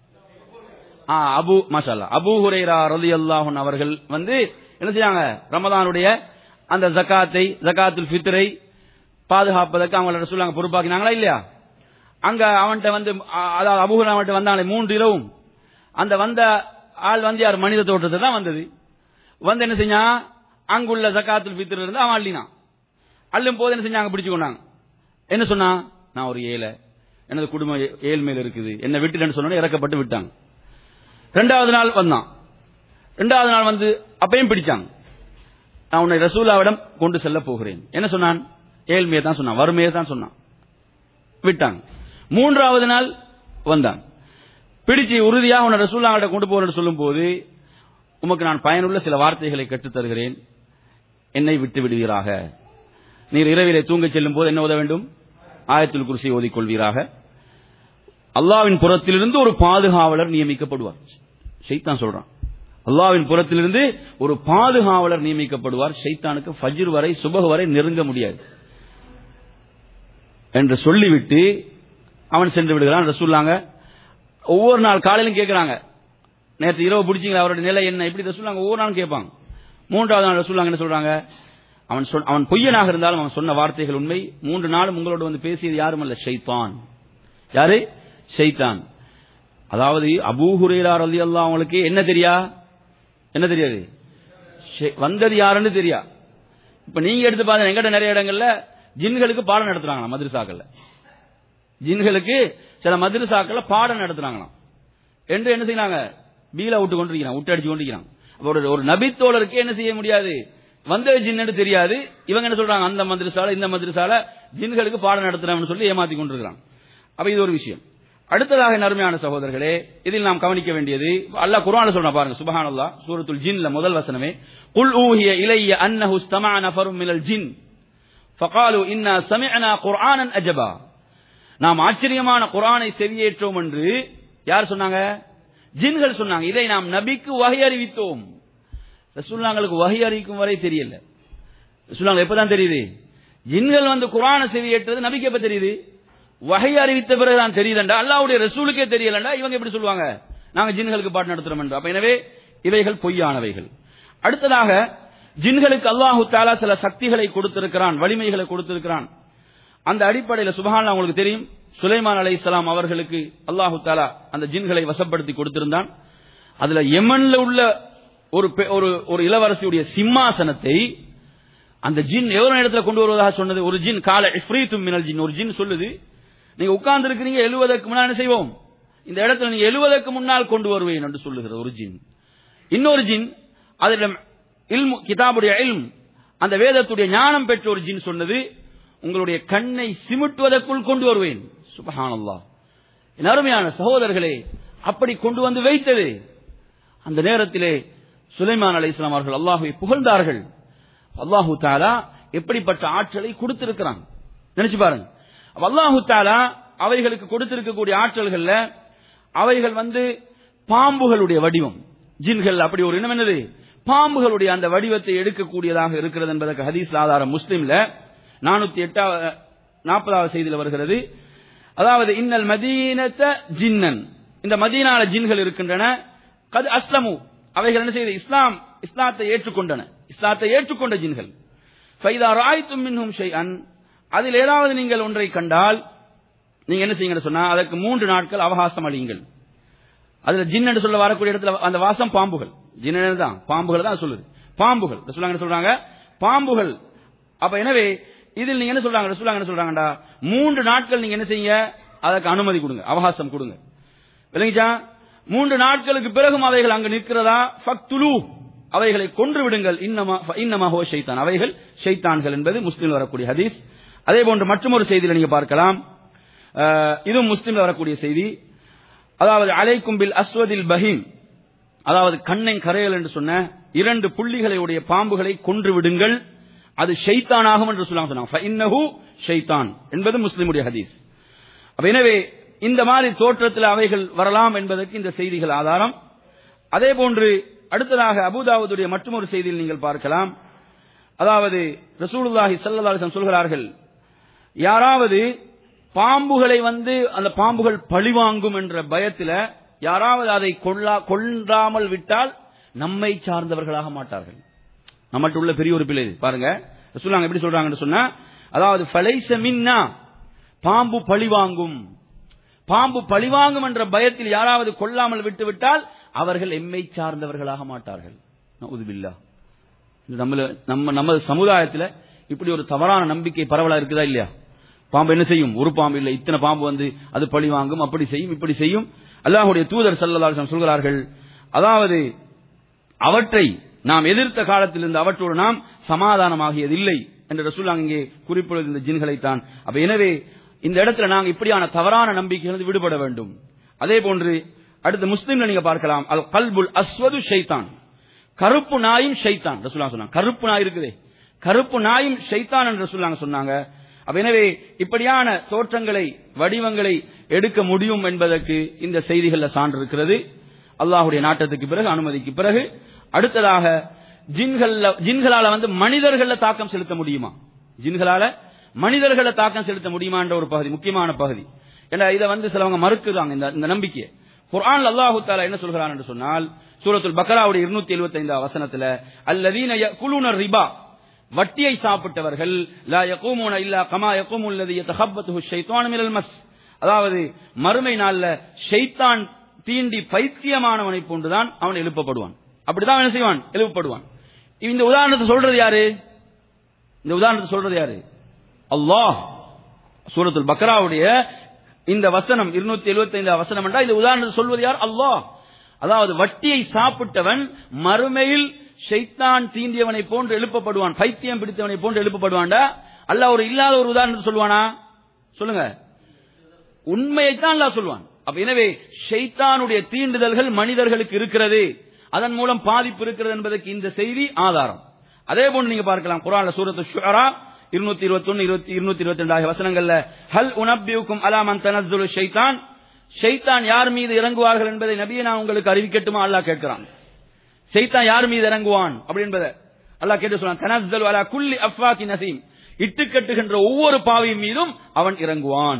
ஆ, அபு மாஷா அபு ஹுரைரா ரலியல்லாஹு அன்ஹு அவர்கள் வந்து என்ன செய்யாங்க ரமதானுடைய அந்த ஜகாத்தை ஜகாத்துல் ஃபித்ரை பாதுகாப்பதற்கு அவங்கள சொல்லுவாங்க பொறுப்பாக்கினாங்களா இல்லையா அங்க அவன்கிட்ட வந்து அ, அதாவது அபூஹர் அவன்கிட்ட வந்தாங்களே மூன்று இரவும் அந்த வந்த ஆள் வந்து யார் மனித தோற்றத்தை தான் வந்தது வந்து என்ன செஞ்சான் அங்குள்ள ஜகாத்துல் ஃபித்ர் இருந்து அவன் அள்ளினான் அள்ளும் போது என்ன செஞ்சாங்க பிடிச்சு கொண்டாங்க என்ன சொன்னான் நான் ஒரு ஏழை எனது குடும்பம் ஏ- ஏழ்மையில இருக்குது என்னை விட்டுட்டேன்னு சொன்னோன்னே இறக்கப்பட்டு விட்டாங்க ரெண்டாவது நாள் வந்தான் ரெண்டாவது நாள் வந்து அப்பையும் பிடிச்சாங்க நான் உன்னை ரசூலாவிடம் கொண்டு செல்ல போகிறேன் என்ன சொன்னான் ஏழ்மையை தான் சொன்னான் வறுமையை தான் சொன்னான் விட்டாங்க மூன்றாவது நாள் வந்தான் பிடிச்சு உறுதியாக உன்னை ரசூல்லாங்கிட்ட கொண்டு போறேன்னு சொல்லும் போது உமக்கு நான் பயனுள்ள சில வார்த்தைகளை கற்றுத் தருகிறேன் என்னை விட்டு விடுவீராக நீர் இரவிலே தூங்கச் செல்லும் போது என்ன உதவ வேண்டும் ஆயத்தில் குருசி ஓதிக்கொள்வீராக அல்லாவின் புறத்திலிருந்து ஒரு பாதுகாவலர் நியமிக்கப்படுவார் ஷைத்தான் சொல்றான் அல்லாவின் புறத்திலிருந்து ஒரு பாதுகாவலர் நியமிக்கப்படுவார் ஷைத்தானுக்கு ஃபஜ்ர் வரை சுபஹ் வரை நெருங்க முடியாது என்று சொல்லிவிட்டு அவன் சென்று விடுகிறான் ரசூல்லாங்க ஒவ்வொரு நாள் காலையிலும் கேட்கிறாங்க நேற்று இரவு பிடிச்சிங்களா அவருடைய நிலை என்ன இப்படி ரசூல்லாங்க ஒவ்வொரு நாளும் கேட்பாங்க மூன்றாவது நாள் ரசூல்லாங்க என்ன சொல்றாங்க அவன் சொன்ன- அவன் பொய்யனாக இருந்தாலும் அவன் சொன்ன வார்த்தைகள் உண்மை மூன்று நாளும் உங்களோடு வந்து பேசியது யாரும் அல்ல ஷைத்தான் யாரு ஷைத்தான் அதாவது அபூ ஹுரேரா ரலியல்லாஹு அவங்களுக்கு என்ன தெரியா என்ன தெரியாது ஷை- வந்தது யாருன்னு தெரியா இப்ப நீங்க எடுத்து பாருங்க எங்கிட்ட நிறைய இடங்கள்ல ஜின்களுக்கு பாடம் நடத்துறாங்களாம் மதுரசாக்கள்ல ஜின்களுக்கு சில மதுரசாக்கள்ல பாடம் நடத்துறாங்களாம் என்று என்ன செய்யறாங்க பீல விட்டு கொண்டிருக்கிறான் விட்டு அடிச்சு கொண்டிருக்கிறான் அப்ப ஒரு ஒரு நபித்தோழருக்கு என்ன செய்ய முடியாது வந்தது ஜின்னு தெரியாது இவங்க என்ன சொல்றாங்க அந்த மந்திரசால இந்த மந்திரசால ஜின்களுக்கு பாடம் நடத்துறோம்னு சொல்லி ஏமாத்தி கொண்டிருக்கிறான் அப்ப இது ஒரு விஷயம் அடுத்ததாக நறுமையான சகோதரர்களே இதில் நாம் கவனிக்க வேண்டியது அல்லாஹ் குர்ஆன்ல சொல்றான் பாருங்க சுபஹானல்லாஹ் சூரத்துல் ஜின்ல முதல் வசனமே குல் ஊஹிய இலைய அன்னஹு ஸ்தமஅ நஃபரும் மினல் ஜின் ஃபகாலு இன்னா சமிஅனா குர்ஆனன் அஜபா நாம் ஆச்சரியமான குர்ஆனை செவியேற்றோம் என்று யார் சொன்னாங்க ஜின்கள் சொன்னாங்க இதை நாம் நபிக்கு வகை அறிவித்தோம் ரசூல்லாங்களுக்கு வகை அறிவிக்கும் வரை தெரியல ரசூல்லாங்க எப்பதான் தெரியுது ஜின்கள் வந்து குர்ஆனை செவியேற்றது நபிக்கு எப்ப தெரியுது வகை அறிவித்த பிறகுதான் தெரியுதுண்டா அல்லாஹ்வுடைய ரசூலுக்கே தெரியலண்டா இவங்க எப்படி சொல்லுவாங்க நாங்க ஜின்களுக்கு பாட்டு நடத்துறோம் என்று அப்ப எனவே இவைகள் பொய்யானவைகள் அடுத்ததாக ஜின்களுக்கு அல்லாஹு தாலா சில சக்திகளை கொடுத்திருக்கிறான் வலிமைகளை கொடுத்திருக்கிறான் அந்த அடிப்படையில் சுபஹான் உங்களுக்கு தெரியும் சுலைமான் அலைஹிஸ்ஸலாம் அவர்களுக்கு அல்லாஹு தாலா அந்த ஜின்களை வசப்படுத்தி கொடுத்திருந்தான் அதுல யமன்ல உள்ள ஒரு பெ- ஒரு ஒரு இளவரசியுடைய சிம்மாசனத்தை அந்த ஜின் எவ்வளவு இடத்துல கொண்டு வருவதாக சொன்னது ஒரு ஜின் கால இஃப்ரீத்தும் மினல் ஜின் ஒரு ஜின் சொல்லுது நீங்க உட்கார்ந்து இருக்கிறீங்க எழுவதற்கு முன்னால் என்ன செய்வோம் இந்த இடத்துல நீங்க எழுவதற்கு முன்னால் கொண்டு வருவேன் என்று சொல்லுகிறது ஒரு ஜின் இன்னொரு ஜின் அதில் இல்மு கிதாபுடைய இல்ம் அந்த வேதத்துடைய ஞானம் பெற்ற ஒரு ஜின் சொன்னது உங்களுடைய கண்ணை சிமிட்டுவதற்குள் கொண்டு வருவேன் சுபஹானல்லாஹ் என் அருமையான சகோதரர்களே அப்படி கொண்டு வந்து வைத்தது அந்த நேரத்திலே சுலைமான் அலைஹிஸ்ஸலாம் அவர்கள் அல்லாஹ்வை புகழ்ந்தார்கள் அல்லாஹு தாலா எப்படிப்பட்ட ஆற்றலை கொடுத்திருக்கிறான் நினைச்சு பாருங்க அப்ப அல்லாஹு தாலா அவைகளுக்கு கொடுத்திருக்கக்கூடிய ஆற்றல்கள்ல அவைகள் வந்து பாம்புகளுடைய வடிவம் ஜின்கள் அப்படி ஒரு இனம் என்னது பாம்புகளுடைய அந்த வடிவத்தை எடுக்கக்கூடியதாக இருக்கிறது என்பதற்கு ஹதீஸ் ஆதாரம் முஸ்லிம்ல நானூத்தி எட்டாவது நாற்பதாவது செய்தியில் வருகிறது அதாவது இன்னல் மதீனத்த ஜின்னன் இந்த மதீனால ஜின்கள் இருக்கின்றன கது அஸ்லமு அவைகள் என்ன செய்து இஸ்லாம் இஸ்லாத்தை ஏற்றுக்கொண்டன இஸ்லாத்தை ஏற்றுக்கொண்ட ஜின்கள் ஃபைதா ராய்த்தும் மின்ஹும் ஷைஅன் அதில் ஏதாவது நீங்கள் ஒன்றை கண்டால் நீங்க என்ன செய்யுங்க சொன்னா அதற்கு மூன்று நாட்கள் அவகாசம் அளியுங்கள் அதுல ஜின் என்று சொல்ல வரக்கூடிய இடத்துல அந்த வாசம் பாம்புகள் ஜின் தான் பாம்புகள் தான் சொல்லுது பாம்புகள் ரசூலுல்லாஹ் என்ன சொல்றாங்க பாம்புகள் அப்ப எனவே இதில் நீங்க என்ன சொல்றாங்க ரசூலுல்லாஹ் என்ன சொல்றாங்கடா மூன்று நாட்கள் நீங்க என்ன செய்யுங்க அதற்கு அனுமதி கொடுங்க அவகாசம் கொடுங்க விளங்கிச்சா மூன்று நாட்களுக்கு பிறகும் அவைகள் அங்கு நிற்கிறதா ஃபக்துலு அவைகளை கொன்று விடுங்கள் இன்னமா இன்னமா ஹோ ஷைத்தான் அவைகள் ஷைத்தான்கள் என்பது முஸ்லிம் வரக்கூடிய ஹதீஸ் அதே போன்று மற்றொரு செய்தியில நீங்க பார்க்கலாம் அஹ், இதுவும் முஸ்லிம்ல வரக்கூடிய செய்தி அதாவது அலைக்கும் பில் அஸ்வதில் பஹீம் அதாவது கண்ணன் கரையல் என்று சொன்ன இரண்டு புள்ளிகளை உடைய பாம்புகளை கொன்று விடுங்கள் அது ஷைத்தானாகும் என்று சொல்லாம சொன்னாங்க ஃபஇன்னஹு ஷைத்தான் என்பது முஸ்லிமுடைய ஹதீஸ் அப்ப எனவே இந்த மாதிரி தோற்றத்தில் அவைகள் வரலாம் என்பதற்கு இந்த செய்திகள் ஆதாரம் அதே போன்று அடுத்ததாக அபுதாவுடைய மற்றொரு செய்தியில் நீங்கள் பார்க்கலாம் அதாவது ரசூலுல்லாஹி ஸல்லல்லாஹு அலைஹி வஸல்லம் சொல்கிறார்கள் யாராவது பாம்புகளை வந்து அந்த பாம்புகள் பழிவாங்கும் என்ற பயத்தில் யாராவது அதை கொள்ளா கொன்றாமல் விட்டால் நம்மை சார்ந்தவர்களாக மாட்டார்கள் நம்மகிட்ட உள்ள பெரிய ஒரு பிள்ளை இது. பாருங்க ரசூலுல்லாஹ் எப்படி சொல்றாங்கன்னு சொன்னா அதாவது ஃபலைஸ மின்னா பாம்பு பழிவாங்கும் பாம்பு பழிவாங்கும் என்ற பயத்தில் யாராவது கொல்லாமல் விட்டுவிட்டால் அவர்கள் எம்மை சார்ந்தவர்களாக மாட்டார்கள் நவுதுபில்லா இது நம்மள நம்ம நம்ம சமுதாயத்தில் இப்படி ஒரு தவறான நம்பிக்கை பரவலா இருக்குதா இல்லையா பாம்பு என்ன செய்யும் ஒரு பாம்பு இல்லை இத்தனை பாம்பு வந்து அது பழி வாங்கும் அப்படி செய்யும் இப்படி செய்யும் அல்லாஹ்வுடைய தூதர் ஸல்லல்லாஹு அலைஹி வஸல்லம் சொல்கிறார்கள் அதாவது அவற்றை நாம் எதிர்த்த காலத்திலிருந்து அவற்றோடு நாம் சமாதானமாகியதில்லை என்று ரசூல்லாங்க இங்கே குறிப்பிடுவது இந்த ஜின்களைத்தான் அப்ப எனவே இந்த இடத்துல நாங்க இப்படியான தவறான நம்பிக்கையிலிருந்து விடுபட வேண்டும் அதே போன்று அடுத்து முஸ்லீம்ல நீங்க பார்க்கலாம் அல் கல்புல் அஸ்வது ஷைத்தான் கருப்பு நாயும் ஷைத்தான் ரசூலுல்லாஹ் சொன்னாங்க கருப்பு நாய் இருக்குதே கருப்பு நாயும் ஷைத்தான் என்று ரசூலுல்லாஹ் சொன்னாங்க அப்ப எனவே இப்படியான தோற்றங்களை வடிவங்களை எடுக்க முடியும் என்பதற்கு இந்த செய்திகள்ல சான்று இருக்கிறது அல்லாஹ்வுடைய நாட்டத்துக்கு பிறகு அனுமதிக்கு பிறகு அடுத்ததாக ஜின்கள்ல ஜின்களால வந்து மனிதர்கள்ல தாக்கம் செலுத்த முடியுமா ஜின்களால மனிதர்கள தாக்கம் செலுத்த முடியுமான்ற ஒரு பகுதி முக்கியமான பகுதி ஏன்னா இதை வந்து சிலவங்க மறுக்குறாங்க இந்த இந்த நம்பிக்கையை குர்ஆன் அல்லாஹு தாலா என்ன சொல்கிறான் என்று சொன்னால் சூரத்துல் பக்ராவுடைய இருநூத்தி எழுபத்தி ஐந்தாம் வசனத்துல அல்லதீன யகுலுன ரிபா வட்டியை சாப்பிட்டவர்கள் லா யகூமுன இல்லா கமா யகூமு அல்லதி யதஹப்பத்துஹு ஷைத்தானு மினல் மஸ் அதாவது மறுமை நாள்ல ஷைத்தான் தீண்டி பைத்தியமானவனை போன்றுதான் அவன் எழுப்பப்படுவான் அப்படிதான் என்ன செய்வான் எழுப்பப்படுவான் இந்த உதாரணத்தை சொல்றது யாரு இந்த உதாரணத்தை சொல்றது யாரு அல்லாஹ் சூரத்துல் பக்ராவுடைய இந்த வசனம் இருநூத்தி எழுபத்தி ஐந்து வசனம் என்றால் இந்த உதாரணத்தை சொல்வது யார் அல்லாஹ் அதாவது வட்டியை சாப்பிட்டவன் மறுமையில் ஷைத்தான் தீண்டியவனை போன்று எழுப்பப்படுவான் பைத்தியம் பிடித்தவனை போன்று எழுப்பப்படுவான்டா அல்லாஹ் ஒரு இல்லாத ஒரு உதாரணத்தை சொல்லுவானா சொல்லுங்க உண்மையைத்தான் அல்லாஹ் சொல்லுவான் அப்ப எனவே ஷைத்தானுடைய தீண்டுதல்கள் மனிதர்களுக்கு இருக்கிறது அதன் மூலம் பாதிப்பு இருக்கிறது என்பதற்கு இந்த செய்தி ஆதாரம் அதே போன்று நீங்க பார்க்கலாம் குரான்ல சூரத்து ஷுரா இருநூத்தி இருபத்தி ஒன்னு இருபத்தி இருநூத்தி இருபத்தி ரெண்டு ஆகிய வசனங்கள்ல ஹல் உனப்பியுக்கும் அலாமன் தனஸ்துல் ஷைத்தான் ஷைத்தான் யார் மீது இறங்குவார்கள் என்பதை நபியை நான் உங்களுக்கு அறிவிக்கட்டுமா அல்லாஹ் கேட்கிறான் ஷைத்தான் யார் மீது இறங்குவான் அப்படி என்பதை அல்லாஹ் கேட்டு சொல்றான் தனஸ்தல் அலா குல்லி அஃபாக்கி நசீம் இட்டு கட்டுகின்ற ஒவ்வொரு பாவியின் மீதும் அவன் இறங்குவான்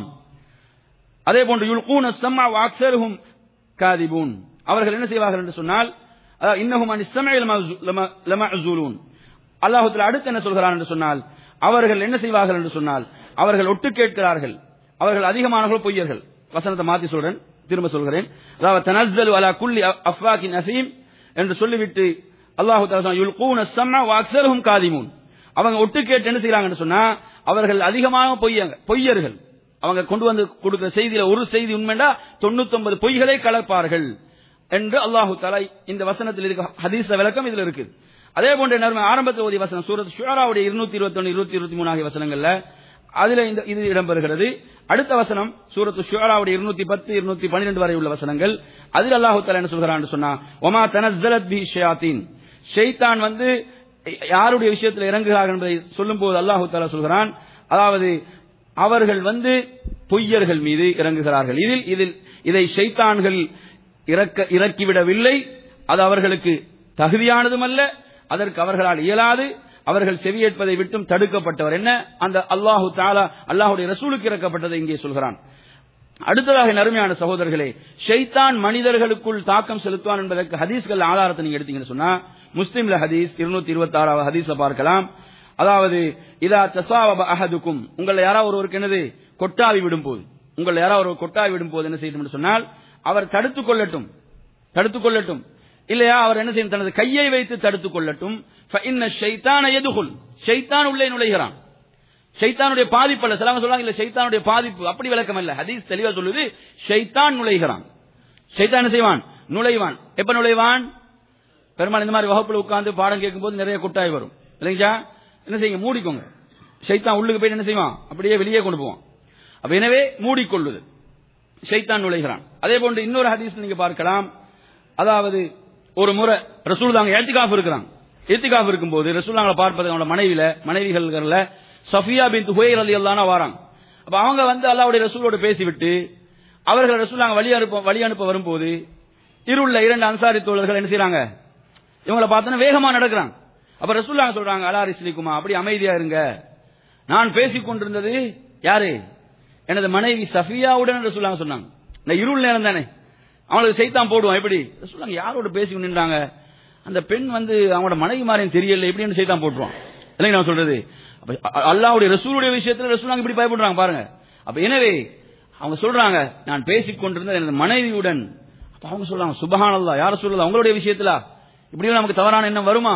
அதே போன்று யுல்கூன சம்மா வாக்சருஹும் காதிபூன் அவர்கள் என்ன செய்வார்கள் என்று சொன்னால் அதாவது இன்னஹும் அன் இஸ்ஸமஇல் லமஅஸூலூன் அல்லாஹ் அடுத்து என்ன சொல்கிறான் என்று சொன்னால் அவர்கள் என்ன செய்வார்கள் என்று சொன்னால் அவர்கள் ஒட்டு கேட்கிறார்கள் அவர்கள் அதிகமானவர்கள் பொய்யர்கள் வசனத்தை மாத்தி சொல்றேன் திரும்ப சொல்கிறேன் அதாவது தனஸ்ஸலு அலா குல்லி அஃபாக்கின் அசீம் என்று சொல்லிவிட்டு அல்லாஹு தஆலா யுல்கூன ஸம்அ வ அக்ஸருஹும் காதிமூன் அவங்க ஒட்டு கேட்டு என்ன செய்யறாங்கன்னு சொன்னா அவர்கள் அதிகமாக பொய்யங்க பொய்யர்கள் அவங்க கொண்டு வந்து கொடுக்கிற செய்தியில ஒரு செய்தி உண்மைண்டா தொண்ணூத்தி பொய்களை கலப்பார்கள் என்று அல்லாஹு தலா இந்த வசனத்தில் இருக்க ஹதீஸ் விளக்கம் இதுல இருக்கு அதே போன்ற நேர்மை ஆரம்பத்தில் ஓதிய வசனம் சூரத் ஷுராவுடைய இருநூத்தி இருபத்தி ஒன்று இருபத்தி இருபத்தி மூணு ஆகிய வசனங்கள்ல அதுல இந்த இது இடம்பெறுகிறது அடுத்த வசனம் சூரத்து ஷுராவுடைய இருநூத்தி பத்து இருநூத்தி பன்னிரெண்டு வரை உள்ள வசனங்கள் அதில் அல்லாஹு தலா என்ன சொல்கிறான் சொன்னா ஒமா தனஸ்ஸலத் பி ஷயாத்தீன் ஷைத்தான் வந்து யாருடைய விஷயத்தில் இறங்குகிறார்கள் என்பதை சொல்லும் போது அல்லாஹு தாலா சொல்கிறான் அதாவது அவர்கள் வந்து பொய்யர்கள் மீது இறங்குகிறார்கள் இதில் இதில் இதை ஷைத்தான்கள் இறக்க இறக்கிவிடவில்லை அது அவர்களுக்கு தகுதியானதும் அல்ல அதற்கு அவர்களால் இயலாது அவர்கள் செவியேற்பதை விட்டும் தடுக்கப்பட்டவர் என்ன அந்த அல்லாஹு தாலா அல்லாஹுடைய ரசூலுக்கு இறக்கப்பட்டதை இங்கே சொல்கிறான் அடுத்ததாக நறுமையான சகோதரர்களே ஷைத்தான் மனிதர்களுக்குள் தாக்கம் செலுத்துவான் என்பதற்கு ஹதீஸ்கள் ஆதாரத்தை நீங்க எடுத்தீங்கன்னு சொன்னா முஸ்லிம்ல ஹதீஸ் இருநூத்தி இருபத்தி ஆறாவது ஹதீஸ்ல பார்க்கலாம் அதாவது இதா தசாவப அஹதுக்கும் உங்களை யாராவது ஒருவருக்கு என்னது கொட்டாவி விடும் போது உங்களை யாராவது ஒரு கொட்டாவி விடும் போது என்ன செய்யட்டும் சொன்னால் அவர் தடுத்துக் கொள்ளட்டும் தடுத்துக் கொள்ளட்டும் இல்லையா அவர் என்ன செய்யும் தனது கையை வைத்து தடுத்துக் கொள்ளட்டும் ஷைத்தான எதுகுல் ஷைத்தான் உள்ளே நுழைகிறான் ஷைத்தானுடைய பாதிப்பு அல்ல சிலவங்க சொல்றாங்க இல்ல ஷைத்தானுடைய பாதிப்பு அப்படி விளக்கம் அல்ல ஹதீஸ் தெளிவா சொல்லுது ஷைத்தான் நுழைகிறான் ஷைத்தான் என்ன செய்வான் நுழைவான் எப்ப நுழைவான் பெருமாள் இந்த மாதிரி வகுப்புல உட்கார்ந்து பாடம் கேட்கும் போது நிறைய குட்டாய் வரும் இல்லைங்களா என்ன செய்யுங்க மூடிக்கோங்க ஷைத்தான் உள்ளுக்கு போய் என்ன செய்வான் அப்படியே வெளியே கொண்டு போவான் அப்ப எனவே மூடிக்கொள்ளுது ஷைத்தான் நுழைகிறான் அதே போன்று இன்னொரு ஹதீஸ் நீங்க பார்க்கலாம் அதாவது ஒரு முறை ரசூல் தாங்க ஏத்திகாஃப் இருக்கிறாங்க ஏத்திகாஃப் இருக்கும்போது ரசூலாங்களை பார்ப்பது அவங்களோட மனைவியில மனைவிகள்ல சஃபியா பின் ஹுயர் அலி அல்லானா வராங்க அப்ப அவங்க வந்து அல்லாவுடைய ரசூலோடு பேசிவிட்டு அவர்கள் ரசூலாங்க வழி அனுப்ப வழி அனுப்ப வரும்போது இருள்ள இரண்டு அன்சாரி தோழர்கள் என்ன செய்யறாங்க இவங்களை பார்த்தோன்னா வேகமா நடக்கிறாங்க அப்ப ரசூல்லாங்க சொல்றாங்க அலா ரிஸ்லிக்குமா அப்படி அமைதியா இருங்க நான் பேசிக் கொண்டிருந்தது யாரு எனது மனைவி சஃபியாவுடன் ரசூல்லாங்க சொன்னாங்க இந்த இருள் நேரம் தானே அவங்களுக்கு செய்தான் போடுவான் எப்படி ரசூல்லாங்க யாரோட பேசி நின்றாங்க அந்த பெண் வந்து அவங்களோட மனைவி மாறியும் தெரியல எப்படின்னு செய்தான் போட்டுருவான் இல்லைங்க நான் சொல்றது அல்லாவுடைய ரசூலுடைய விஷயத்துல ரசூலாங்க இப்படி பயப்படுறாங்க பாருங்க அப்ப எனவே அவங்க சொல்றாங்க நான் பேசிக் கொண்டிருந்த எனது மனைவியுடன் அப்ப அவங்க சொல்றாங்க சுபஹானல்லா யார சொல்றது அவங்களுடைய விஷயத்துல இப்படி நமக்கு தவறான எண்ணம் வருமா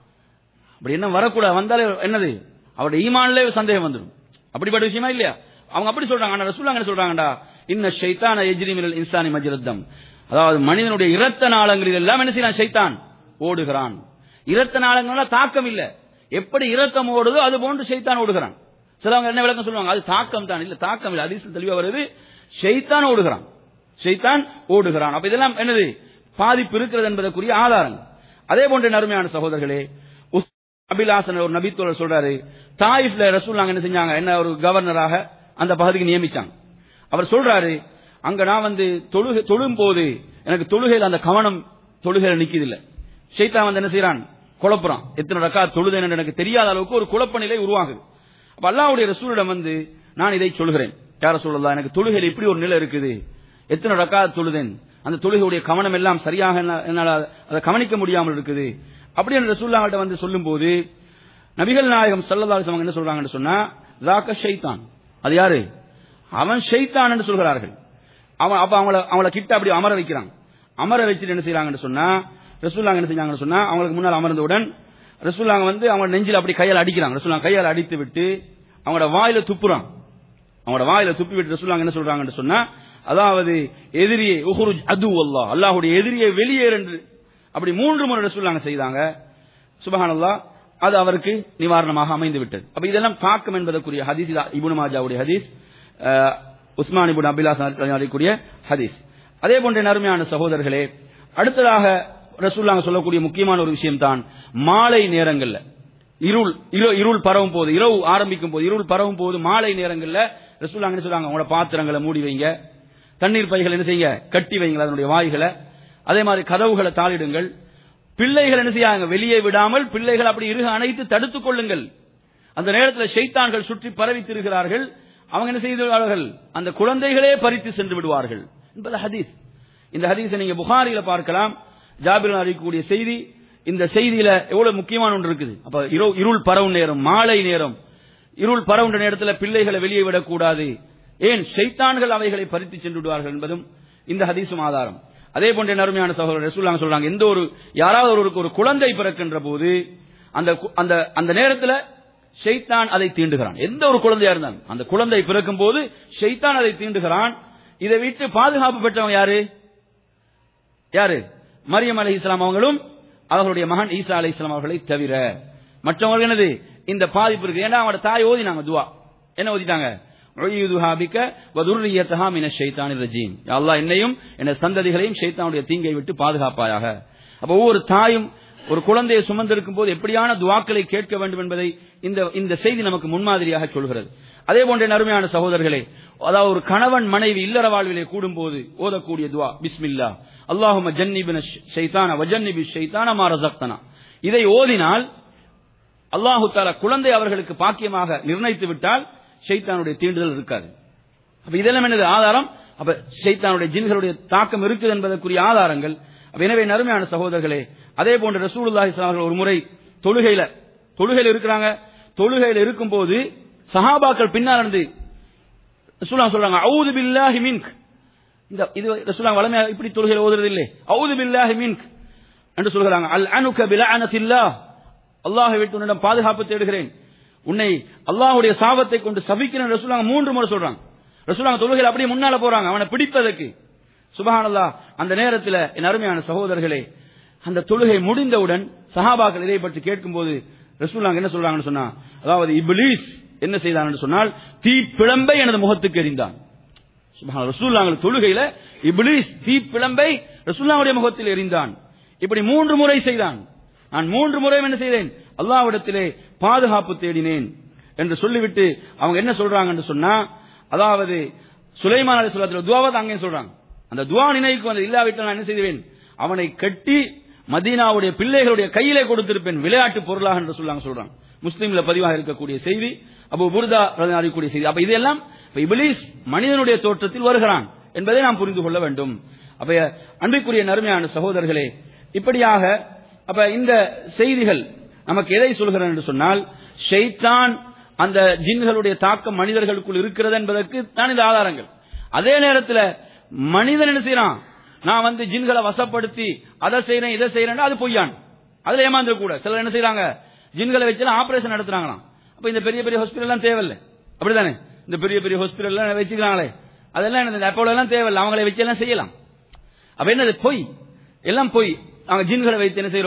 அப்படி எண்ணம் வரக்கூடாது வந்தாலே என்னது அவருடைய ஈமான்ல சந்தேகம் வந்துடும் அப்படிப்பட்ட விஷயமா இல்லையா அவங்க அப்படி சொல்றாங்க ஆனா ரசூலாங்க என்ன சொல்றாங்கடா இன்ன ஷைத்தான எஜ்ரி மினல் இன்சானி மஜ்ரத்தம் அதாவது மனிதனுடைய இரத்த நாளங்களில் எல்லாம் என்ன செய்யறான் ஷைத்தான் ஓடுகிறான் இரத்த நாளங்கள்ல தாக்கம் இல்ல எப்படி இரக்கம் ஓடுதோ அது போன்று ஷைத்தான் ஓடுகிறான் சிலவங்க என்ன விளக்கம் சொல்லுவாங்க அது தாக்கம் தான் இல்ல தாக்கம் இல்ல அதிசல் தெளிவா வருது ஷைத்தான் ஓடுகிறான் ஷைத்தான் ஓடுகிறான் அப்ப இதெல்லாம் என்னது பாதிப்பு இருக்கிறது என்பதற்குரிய ஆதாரங்கள் அதே போன்ற நறுமையான சகோதரர்களே உஸ் அபிலாசன் ஒரு நபித்தோழர் சொல்றாரு தாயிஃப்ல ரசூல்லாங்க என்ன செஞ்சாங்க என்ன ஒரு கவர்னராக அந்த பகுதிக்கு நியமிச்சாங்க அவர் சொல்றாரு அங்க நான் வந்து தொழுகை தொழும் போது எனக்கு தொழுகையில் அந்த கவனம் தொழுகையில நிக்குது இல்ல ஷைத்தான் வந்து என்ன செய்யறான் குழப்புறான் எத்தனை ரக்கா தொழுதேன் எனக்கு தெரியாத அளவுக்கு ஒரு குழப்ப நிலை உருவாகுது அப்ப அல்லாவுடைய ரசூலிடம் வந்து நான் இதை சொல்கிறேன் யார சொல்லலாம் எனக்கு தொழுகையில் இப்படி ஒரு நிலை இருக்குது எத்தனை ரக்கா தொழுதேன் அந்த தொழுகையுடைய கவனம் எல்லாம் சரியாக என்ன- என்னால அதை கவனிக்க முடியாமல் இருக்குது அப்படி அந்த ரசூல்லாங்கிட்ட வந்து சொல்லும்போது நபிகள் நாயகம் சல்லல்லாஹு அலைஹி என்ன சொல்றாங்கன்னு சொன்னா ஜாக்க ஷைத்தான் அது யாரு அவன் ஷைத்தான் என்று சொல்கிறார்கள் அவன் அப்ப அவங்கள அவங்கள கிட்ட அப்படி அமர வைக்கிறாங்க அமர வச்சுட்டு என்ன செய்யறாங்கன்னு சொன்னா ரசூல்லாங்க என்ன செஞ்சாங்கன்னு சொன்னா அவங்களுக்கு முன்னால் அமர்ந்தவுடன் ரசூல்லாங்க வந்து அவங்க நெஞ்சில் அப்படி கையால் அடிக்கிறாங்க ரசூல்லாங்க கையால் அடித்து விட்டு அவங்களோட வாயில துப்புறான் அவங்களோட வாயில துப்பி விட்டு ரசூல்லாங்க என்ன சொல்றாங்கன்னு சொன்னா அதாவது எதிரியை உஹுருஜ் அது அல்லாஹ் அல்லாஹ்வுடைய எதிரியை வெளியேறு என்று அப்படி மூன்று முறை ரசூல்லாங்க செய்தாங்க சுபஹானல்லாஹ் அது அவருக்கு நிவாரணமாக அமைந்து விட்டது அப்ப இதெல்லாம் தாக்கம் என்பதற்குரிய ஹதீஸ் இது இப்னு மாஜாவுடைய ஹதீஸ் அஹ், உஸ்மான் இப்னு அபிலாஸ் அளிக்கூடிய ஹதீஸ் அதே போன்ற நறுமையான சகோதரர்களே அடுத்ததாக ரசூல்லாங்க சொல்லக்கூடிய முக்கியமான ஒரு விஷயம் தான் மாலை நேரங்கள்ல இருள் இரு- இருள் பரவும் போது இரவு ஆரம்பிக்கும் போது இருள் பரவும் போது மாலை நேரங்கள்ல ரசூல்லாங்க என்ன சொல்றாங்க உங்களோட பாத்திரங்களை மூடி வைங்க தண்ணீர் பைகள் என்ன செய்யுங்க கட்டி வைங்க அதனுடைய வாய்களை அதே மாதிரி கதவுகளை தாளிடுங்கள் பிள்ளைகள் என்ன செய்யாங்க வெளியே விடாமல் பிள்ளைகள் அப்படி இருக அணைத்து தடுத்துக் கொள்ளுங்கள் அந்த நேரத்தில் ஷைத்தான்கள் சுற்றி பரவி திரிகிறார்கள் அவங்க என்ன செய்வார்கள் அந்த குழந்தைகளே பறித்து சென்று விடுவார்கள் என்பது ஹதீஸ் இந்த ஹதீஸை நீங்க புகாரில பார்க்கலாம் ஜாபிர் அறிவிக்கக்கூடிய செய்தி இந்த செய்தியில எவ்வளவு முக்கியமான ஒன்று இருக்குது அப்ப இரவு- இருள் பரவும் நேரம் மாலை நேரம் இருள் பரவுன்ற நேரத்தில் பிள்ளைகளை வெளியே விடக்கூடாது ஏன் ஷைத்தான்கள் அவைகளை பறித்து சென்று விடுவார்கள் என்பதும் இந்த ஹதீஸும் ஆதாரம் அதே போன்ற நறுமையான சகோதரர் ரசூலுல்லாஹ் சொல்றாங்க எந்த ஒரு யாராவது ஒருவருக்கு ஒரு குழந்தை பிறக்கின்ற போது அந்த கு- அந்த அந்த நேரத்தில் ஷைத்தான் அதை தீண்டுகிறான் எந்த ஒரு குழந்தையா இருந்தாலும் அந்த குழந்தை பிறக்கும் போது ஷைத்தான் அதை தீண்டுகிறான் இதை விட்டு பாதுகாப்பு பெற்றவங்க யாரு யாரு மரியம் அலை இஸ்லாம் அவங்களும் அவர்களுடைய மகன் ஈசா அலை இஸ்லாம் அவர்களை தவிர மற்றவங்களுக்கு என்னது இந்த பாதிப்பு இருக்கு ஏன்னா அவங்களோட தாய் ஓதினாங்க துவா என்ன ஓதிட்டாங்க உய்யுதுஹா பிக்க வதுர்ரியத்தஹா மின ஷைத்தானிர் ரஜீம் யா அல்லாஹ் என்னையும் என் சந்ததிகளையும் ஷைத்தானுடைய தீங்கை விட்டு பாதுகாப்பாயாக அப்ப ஒவ்வொரு தாயும் ஒரு குழந்தையை சுமந்திருக்கும் போது எப்படியான துவாக்களை கேட்க வேண்டும் என்பதை இந்த இந்த செய்தி நமக்கு முன்மாதிரியாக சொல்கிறது அதே போன்ற நறுமையான சகோதரர்களே அதாவது ஒரு கணவன் மனைவி இல்லற வாழ்விலே கூடும்போது ஓதக்கூடிய துவா பிஸ்மில்லா அல்லாஹும ஜன்னிபின ஷைத்தான வஜன்னிபி ஷைத்தான மா ரஸக்தனா இதை ஓதினால் அல்லாஹு தாலா குழந்தை அவர்களுக்கு பாக்கியமாக நிர்ணயித்து விட்டால் ஷைத்தானுடைய தீண்டுதல் இருக்காது அப்ப இதெல்லாம் என்னது ஆதாரம் அப்ப ஷைத்தானுடைய ஜின்களுடைய தாக்கம் இருக்குது என்பதற்குரிய ஆதாரங்கள் அப்ப எனவே நறுமையான சகோதரர்களே அதே போன்ற ரசூலுல்லாஹி ஸல்லல்லாஹு அலைஹி வஸல்லம் ஒரு முறை தொழுகையில தொழுகையில இருக்கிறாங்க தொழுகையில இருக்கும்போது சஹாபாக்கள் பின்னால் இருந்து ரசூலுல்லாஹ் சொல்றாங்க அவுது பில்லாஹி மின்க் இந்த இது ரசூலுல்லாஹ் வளமையா இப்படி தொழுகையில ஓதுறது இல்லை அவுது பில்லாஹி மின்க் என்று சொல்கிறாங்க அல் அனுக பிலஅனத்தில்லாஹ் அல்லாஹ்வை விட்டு உன்னிடம் பாதுகாப்பு தேடுகிறேன் உன்னை அல்லாஹ்வுடைய சாபத்தை கொண்டு சபிக்கிறேன் ரசூலுல்லாஹ் மூன்று முறை சொல்றாங்க ரசூலுல்லாஹ் தொழுகையில அப்படியே முன்னால போறாங்க அவனை பிடிப்பதற்கு சுபஹானல்லாஹ் அந்த நேரத்தில் என் அருமையான சகோதரர்களே அந்த தொழுகை முடிந்தவுடன் சஹாபாக்கள் இதை பற்றி கேட்கும்போது ரசூலுல்லாஹ் என்ன சொல்றாங்கன்னு சொன்னா அதாவது இப்லீஸ் என்ன செய்தான் என்று சொன்னால் தீ பிளம்பை எனது முகத்துக்கு எறிந்தான் சுபஹான் ரசூல்லாங்க தொழுகையில இப்லீஸ் தீ பிளம்பை ரசூல்லாவுடைய முகத்தில் எறிந்தான் இப்படி மூன்று முறை செய்தான் நான் மூன்று முறை என்ன செய்தேன் அல்லாவிடத்திலே பாதுகாப்பு தேடினேன் என்று சொல்லிவிட்டு அவங்க என்ன சொல்றாங்க என்று சொன்னா அதாவது சுலைமான் அலி சொல்லத்துல துவாவை அங்கே சொல்றாங்க அந்த துவா நினைவுக்கு வந்து இல்லாவிட்டால் நான் என்ன செய்வேன் அவனை கட்டி மதீனாவுடைய பிள்ளைகளுடைய கையிலே கொடுத்திருப்பேன் விளையாட்டு பொருளாக என்று சொல்லாங்க சொல்றாங்க முஸ்லீம்ல பதிவாக இருக்கக்கூடிய செய்தி அபு புர்தா அறியக்கூடிய செய்தி அப்ப இதெல்லாம் இப்ப இபிலிஸ் மனிதனுடைய தோற்றத்தில் வருகிறான் என்பதை நாம் புரிந்து கொள்ள வேண்டும் அப்ப அன்பிற்குரிய நறுமையான சகோதரர்களே இப்படியாக அப்ப இந்த செய்திகள் நமக்கு எதை சொல்கிறேன் என்று சொன்னால் ஷைத்தான் அந்த ஜின்களுடைய தாக்கம் மனிதர்களுக்குள் இருக்கிறது என்பதற்கு தான் இந்த ஆதாரங்கள் அதே நேரத்தில் மனிதன் என்ன செய்யறான் நான் வந்து ஜின்களை வசப்படுத்தி அதை செய்யறேன் இதை செய்யறேன் அது பொய்யான் அதுல ஏமாந்து கூட சிலர் என்ன செய்யறாங்க ஜின்களை வச்சு ஆபரேஷன் நடத்துறாங்களாம் அப்ப இந்த பெரிய பெரிய ஹாஸ்பிட்டல் எல்லாம் தேவையில்லை அப்படிதானே இந்த பெரிய பெரிய ஹாஸ்பிட்டல் எல்லாம் வச்சுக்கிறாங்களே அதெல்லாம் என்னது அப்போல எல்லாம் தேவையில்லை அவங்களை வச்சு எல்லாம் செய்யலாம் அப்ப என்னது பொய் எல்லாம் பொய் நாங்க ஜின்களை வைத்து என்ன செய்யறோம்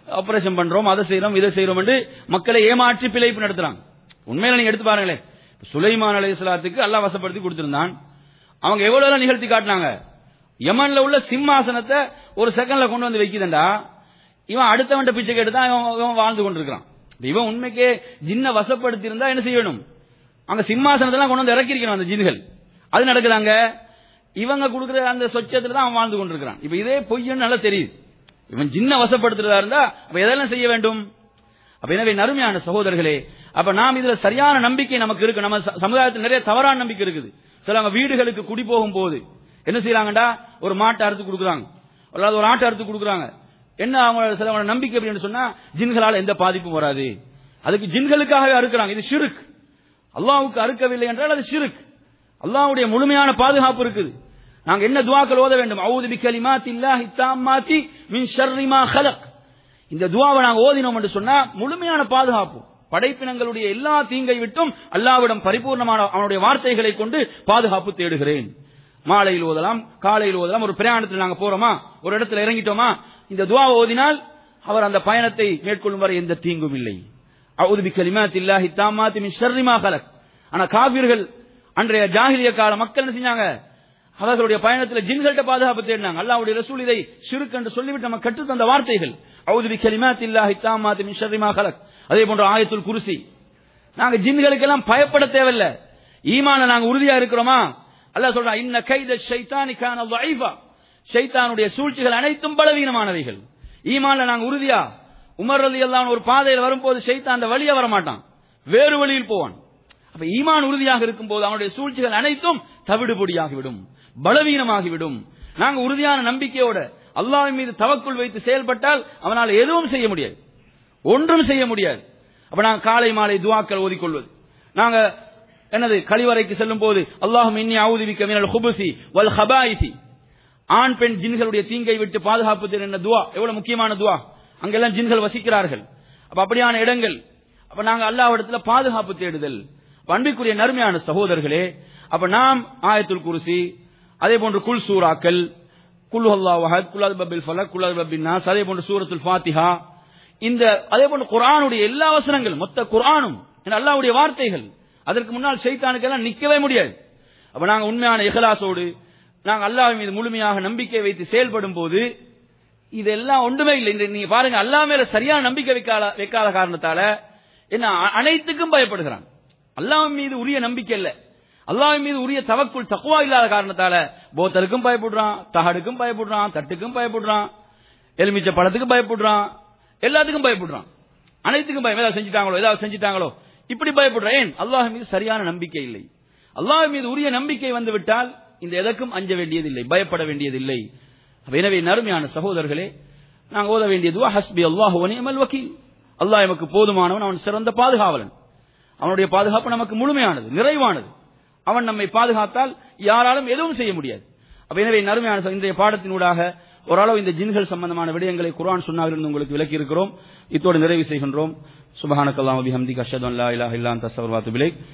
ஆபரேஷன் பண்றோம் அதை செய்யறோம் இதை செய்யறோம் என்று மக்களை ஏமாற்றி பிழைப்பு நடத்துறாங்க உண்மையில நீங்க எடுத்து பாருங்களேன் சுலைமான் அலைஹிஸ்ஸலாத்துக்கு அல்லாஹ் வசப்படுத்தி கொடுத்திருந்தான் அவங்க எவ்வளவு நிகழ்த்தி காட்டினாங்க யமன்ல உள்ள சிம்மாசனத்தை ஒரு செகண்ட்ல கொண்டு வந்து வைக்குதுண்டா இவன் அடுத்தவன்ட்ட பிச்சை கேட்டு தான் இவன் இவன் வாழ்ந்து கொண்டிருக்கிறான் இவன் உண்மைக்கே ஜின்ன வசப்படுத்தி இருந்தா என்ன செய்யணும் அங்க சிம்மாசனத்தெல்லாம் கொண்டு வந்து இறக்கிருக்கணும் அந்த ஜின்கள் அது நடக்குதாங்க இவங்க கொடுக்குற அந்த சொச்சத்துல தான் அவன் வாழ்ந்து கொண்டிருக்கிறான் இப்ப இதே பொய்யன்னு நல்லா தெரியுது இவன் ஜின்ன வசப்படுத்துறதா இருந்தா அப்ப எதெல்லாம் செய்ய வேண்டும் அப்ப எனவே நறுமையான சகோதரர்களே அப்ப நாம் இதுல சரியான நம்பிக்கை நமக்கு இருக்கு நம்ம ச- சமுதாயத்தில் நிறைய தவறான நம்பிக்கை இருக்குது சிலவங்க வீடுகளுக்கு குடி போகும் போது என்ன செய்யறாங்கடா ஒரு மாட்டை அறுத்து கொடுக்குறாங்க அல்லது ஒரு ஆட்டை அறுத்து கொடுக்குறாங்க என்ன அவங்க சிலவங்க நம்பிக்கை அப்படின்னு சொன்னா ஜின்களால எந்த பாதிப்பும் வராது அதுக்கு ஜின்களுக்காகவே அறுக்கிறாங்க இது ஷிருக் அல்லாஹ்வுக்கு அறுக்கவில்லை என்றால் அது ஷிருக் அல்லாஹ்வுடைய முழுமையான பாதுகாப்பு இருக்குது நாங்க என்ன துவாக்கள் ஓத வேண்டும் அவுது பி கலிமாத்தில்லாஹி தாம்மாத்தி மின் ஷர்ரி மா ஹலக் இந்த துவாவை நாங்க ஓதினோம் என்று சொன்னா முழுமையான பாதுகாப்பு படைப்பினங்களுடைய எல்லா தீங்கை விட்டும் அல்லாவிடம் பரிபூர்ணமான அவனுடைய வார்த்தைகளை கொண்டு பாதுகாப்பு தேடுகிறேன் மாலையில் ஓதலாம் காலையில் ஓதலாம் ஒரு பிரயாணத்தில் நாங்க போறோமா ஒரு இடத்துல இறங்கிட்டோமா இந்த துவாவை ஓதினால் அவர் அந்த பயணத்தை மேற்கொள்ளும் வரை எந்த தீங்கும் இல்லை அவுது பி கலிமாத்தில்லாஹி தாம்மாத்தி மின் ஷர்ரி மா ஹலக் ஆனா காபிர்கள் அன்றைய ஜாகிலிய கால மக்கள் என்ன செஞ்சாங்க அவர்களுடைய பயணத்தில் ஜின்கள்ட்ட பாதுகாப்பு தேடினாங்க அல்லாஹ்வுடைய ரசூல் இதை ஷிருக் என்று சொல்லிவிட்டு நம்ம கற்றுத் தந்த வார்த்தைகள் அவுது பி கலிமாத்தில்லாஹி தாம்மாத்தி மின் ஷர்ரி மா ஹலக் அதே போன்ற ஆயத்துல் குருசி நாங்க ஜின்களுக்கெல்லாம் பயப்பட தேவையில்ல ஈமான நாங்க உறுதியா இருக்கிறோமா அல்லாஹ் சொல்றான் இன்ன கைத ஷைத்தானி கான ضعيفا ஷைத்தானுடைய சூழ்ச்சிகள் அனைத்தும் பலவீனமானவைகள் ஈமான்ல நாங்க உறுதியா உமர் ரலியல்லாஹு ஒரு பாதையில் வரும்போது ஷைத்தான் அந்த வழியா வர மாட்டான் வேறு வழியில் போவான் அப்ப ஈமான் உறுதியாக இருக்கும்போது அவனுடைய சூழ்ச்சிகள் அனைத்தும் தவிடுபொடியாகிவிடும் பலவீனமாகிவிடும் நாங்க உறுதியான நம்பிக்கையோட அல்லாஹ்வின் மீது தவக்குள் வைத்து செயல்பட்டால் அவனால் எதுவும் செய்ய முடியாது ஒன்றும் செய்ய முடியாது அப்ப நாங்க காலை மாலை துவாக்கள் ஓதிக்கொள்வது நாங்க என்னது கழிவறைக்கு செல்லும் போது அல்லாஹும் இன்னி அவுதிபிக்க மினல் ஹுபுசி வல் ஹபாயிசி ஆண் பெண் ஜின்களுடைய தீங்கை விட்டு பாதுகாப்பு தேடு என்ற துவா எவ்வளவு முக்கியமான துவா அங்கெல்லாம் ஜின்கள் வசிக்கிறார்கள் அப்ப அப்படியான இடங்கள் அப்ப நாங்க அல்லாஹ்விடத்துல பாதுகாப்பு தேடுதல் அப்ப அன்பிற்குரிய நறுமையான சகோதரர்களே அப்ப நாம் ஆயத்துல் குருசி அதே போன்று குல் சூராக்கள் குல் அல்லாஹ் வஹத் குல் பபில் ஃபலக் குல் பபின் நாஸ் அதே போன்று சூரத்துல் ஃபாத்திஹா இந்த அதே போன்று குர்ஆனுடைய எல்லா வசனங்கள் மொத்த குர்ஆனும் என அல்லாஹ்வுடைய வார்த்தைகள் அதற்கு முன்னால் ஷைத்தானுக்கெல்லாம் நிக்கவே முடியாது அப்ப நாங்க உண்மையான இஹ்லாஸோடு நாங்க அல்லாஹ் மீது முழுமையாக நம்பிக்கை வைத்து செயல்படும் போது இதெல்லாம் ஒன்றுமே இல்லை இந்த நீங்க பாருங்க அல்லாஹ் மேல சரியான நம்பிக்கை வைக்காத வைக்காத காரணத்தால என்ன அ- அனைத்துக்கும் பயப்படுகிறான் அல்லாஹ் மீது உரிய நம்பிக்கை இல்ல அல்லாஹ் மீது உரிய தவக்குள் தக்குவா இல்லாத காரணத்தால போத்தருக்கும் பயப்படுறான் தகடுக்கும் பயப்படுறான் தட்டுக்கும் பயப்படுறான் எலுமிச்சை பழத்துக்கு பயப்படுறான் எல்லாத்துக்கும் பயப்படுறான் அனைத்துக்கும் பயம் ஏதாவது செஞ்சுட்டாங்களோ ஏதாவது செஞ்சுட்டாங்களோ இப்படி பயப்படுறான் ஏன் அல்லாஹ் மீது சரியான நம்பிக்கை இல்லை அல்லாஹ் மீது உரிய நம்பிக்கை வந்து விட்டால் இந்த எதற்கும் அஞ்ச வேண்டியதில்லை பயப்பட வேண்டியதில்லை அப்ப எனவே நறுமையான சகோதரர்களே நாங்கள் ஓத வேண்டியது ஹஸ்பி அல்லாஹ் வனியமல் வக்கீல் அல்லாஹ் எமக்கு போதுமானவன் அவன் சிறந்த பாதுகாவலன் அவனுடைய பாதுகாப்பு நமக்கு முழுமையானது நிறைவானது அவன் நம்மை பாதுகாத்தால் யாராலும் எதுவும் செய்ய முடியாது அப்ப எனவே நறுமையான ச- இன்றைய பாடத்தினூடாக ஓரளவு இந்த ஜின்கள் சம்பந்தமான விடயங்களை குர்ஆன் சொன்னாவிலிருந்து உங்களுக்கு விளக்கி இருக்கிறோம் இத்தோடு நிறைவு செய்கின்றோம் சுபஹானக்கல்லாஹு பிஹம்திக அஷ்ஹது அன் லா இலாஹா இல்லா அன்த அஸ்தக்ஃபிருக வ அத்தூபு இலைக்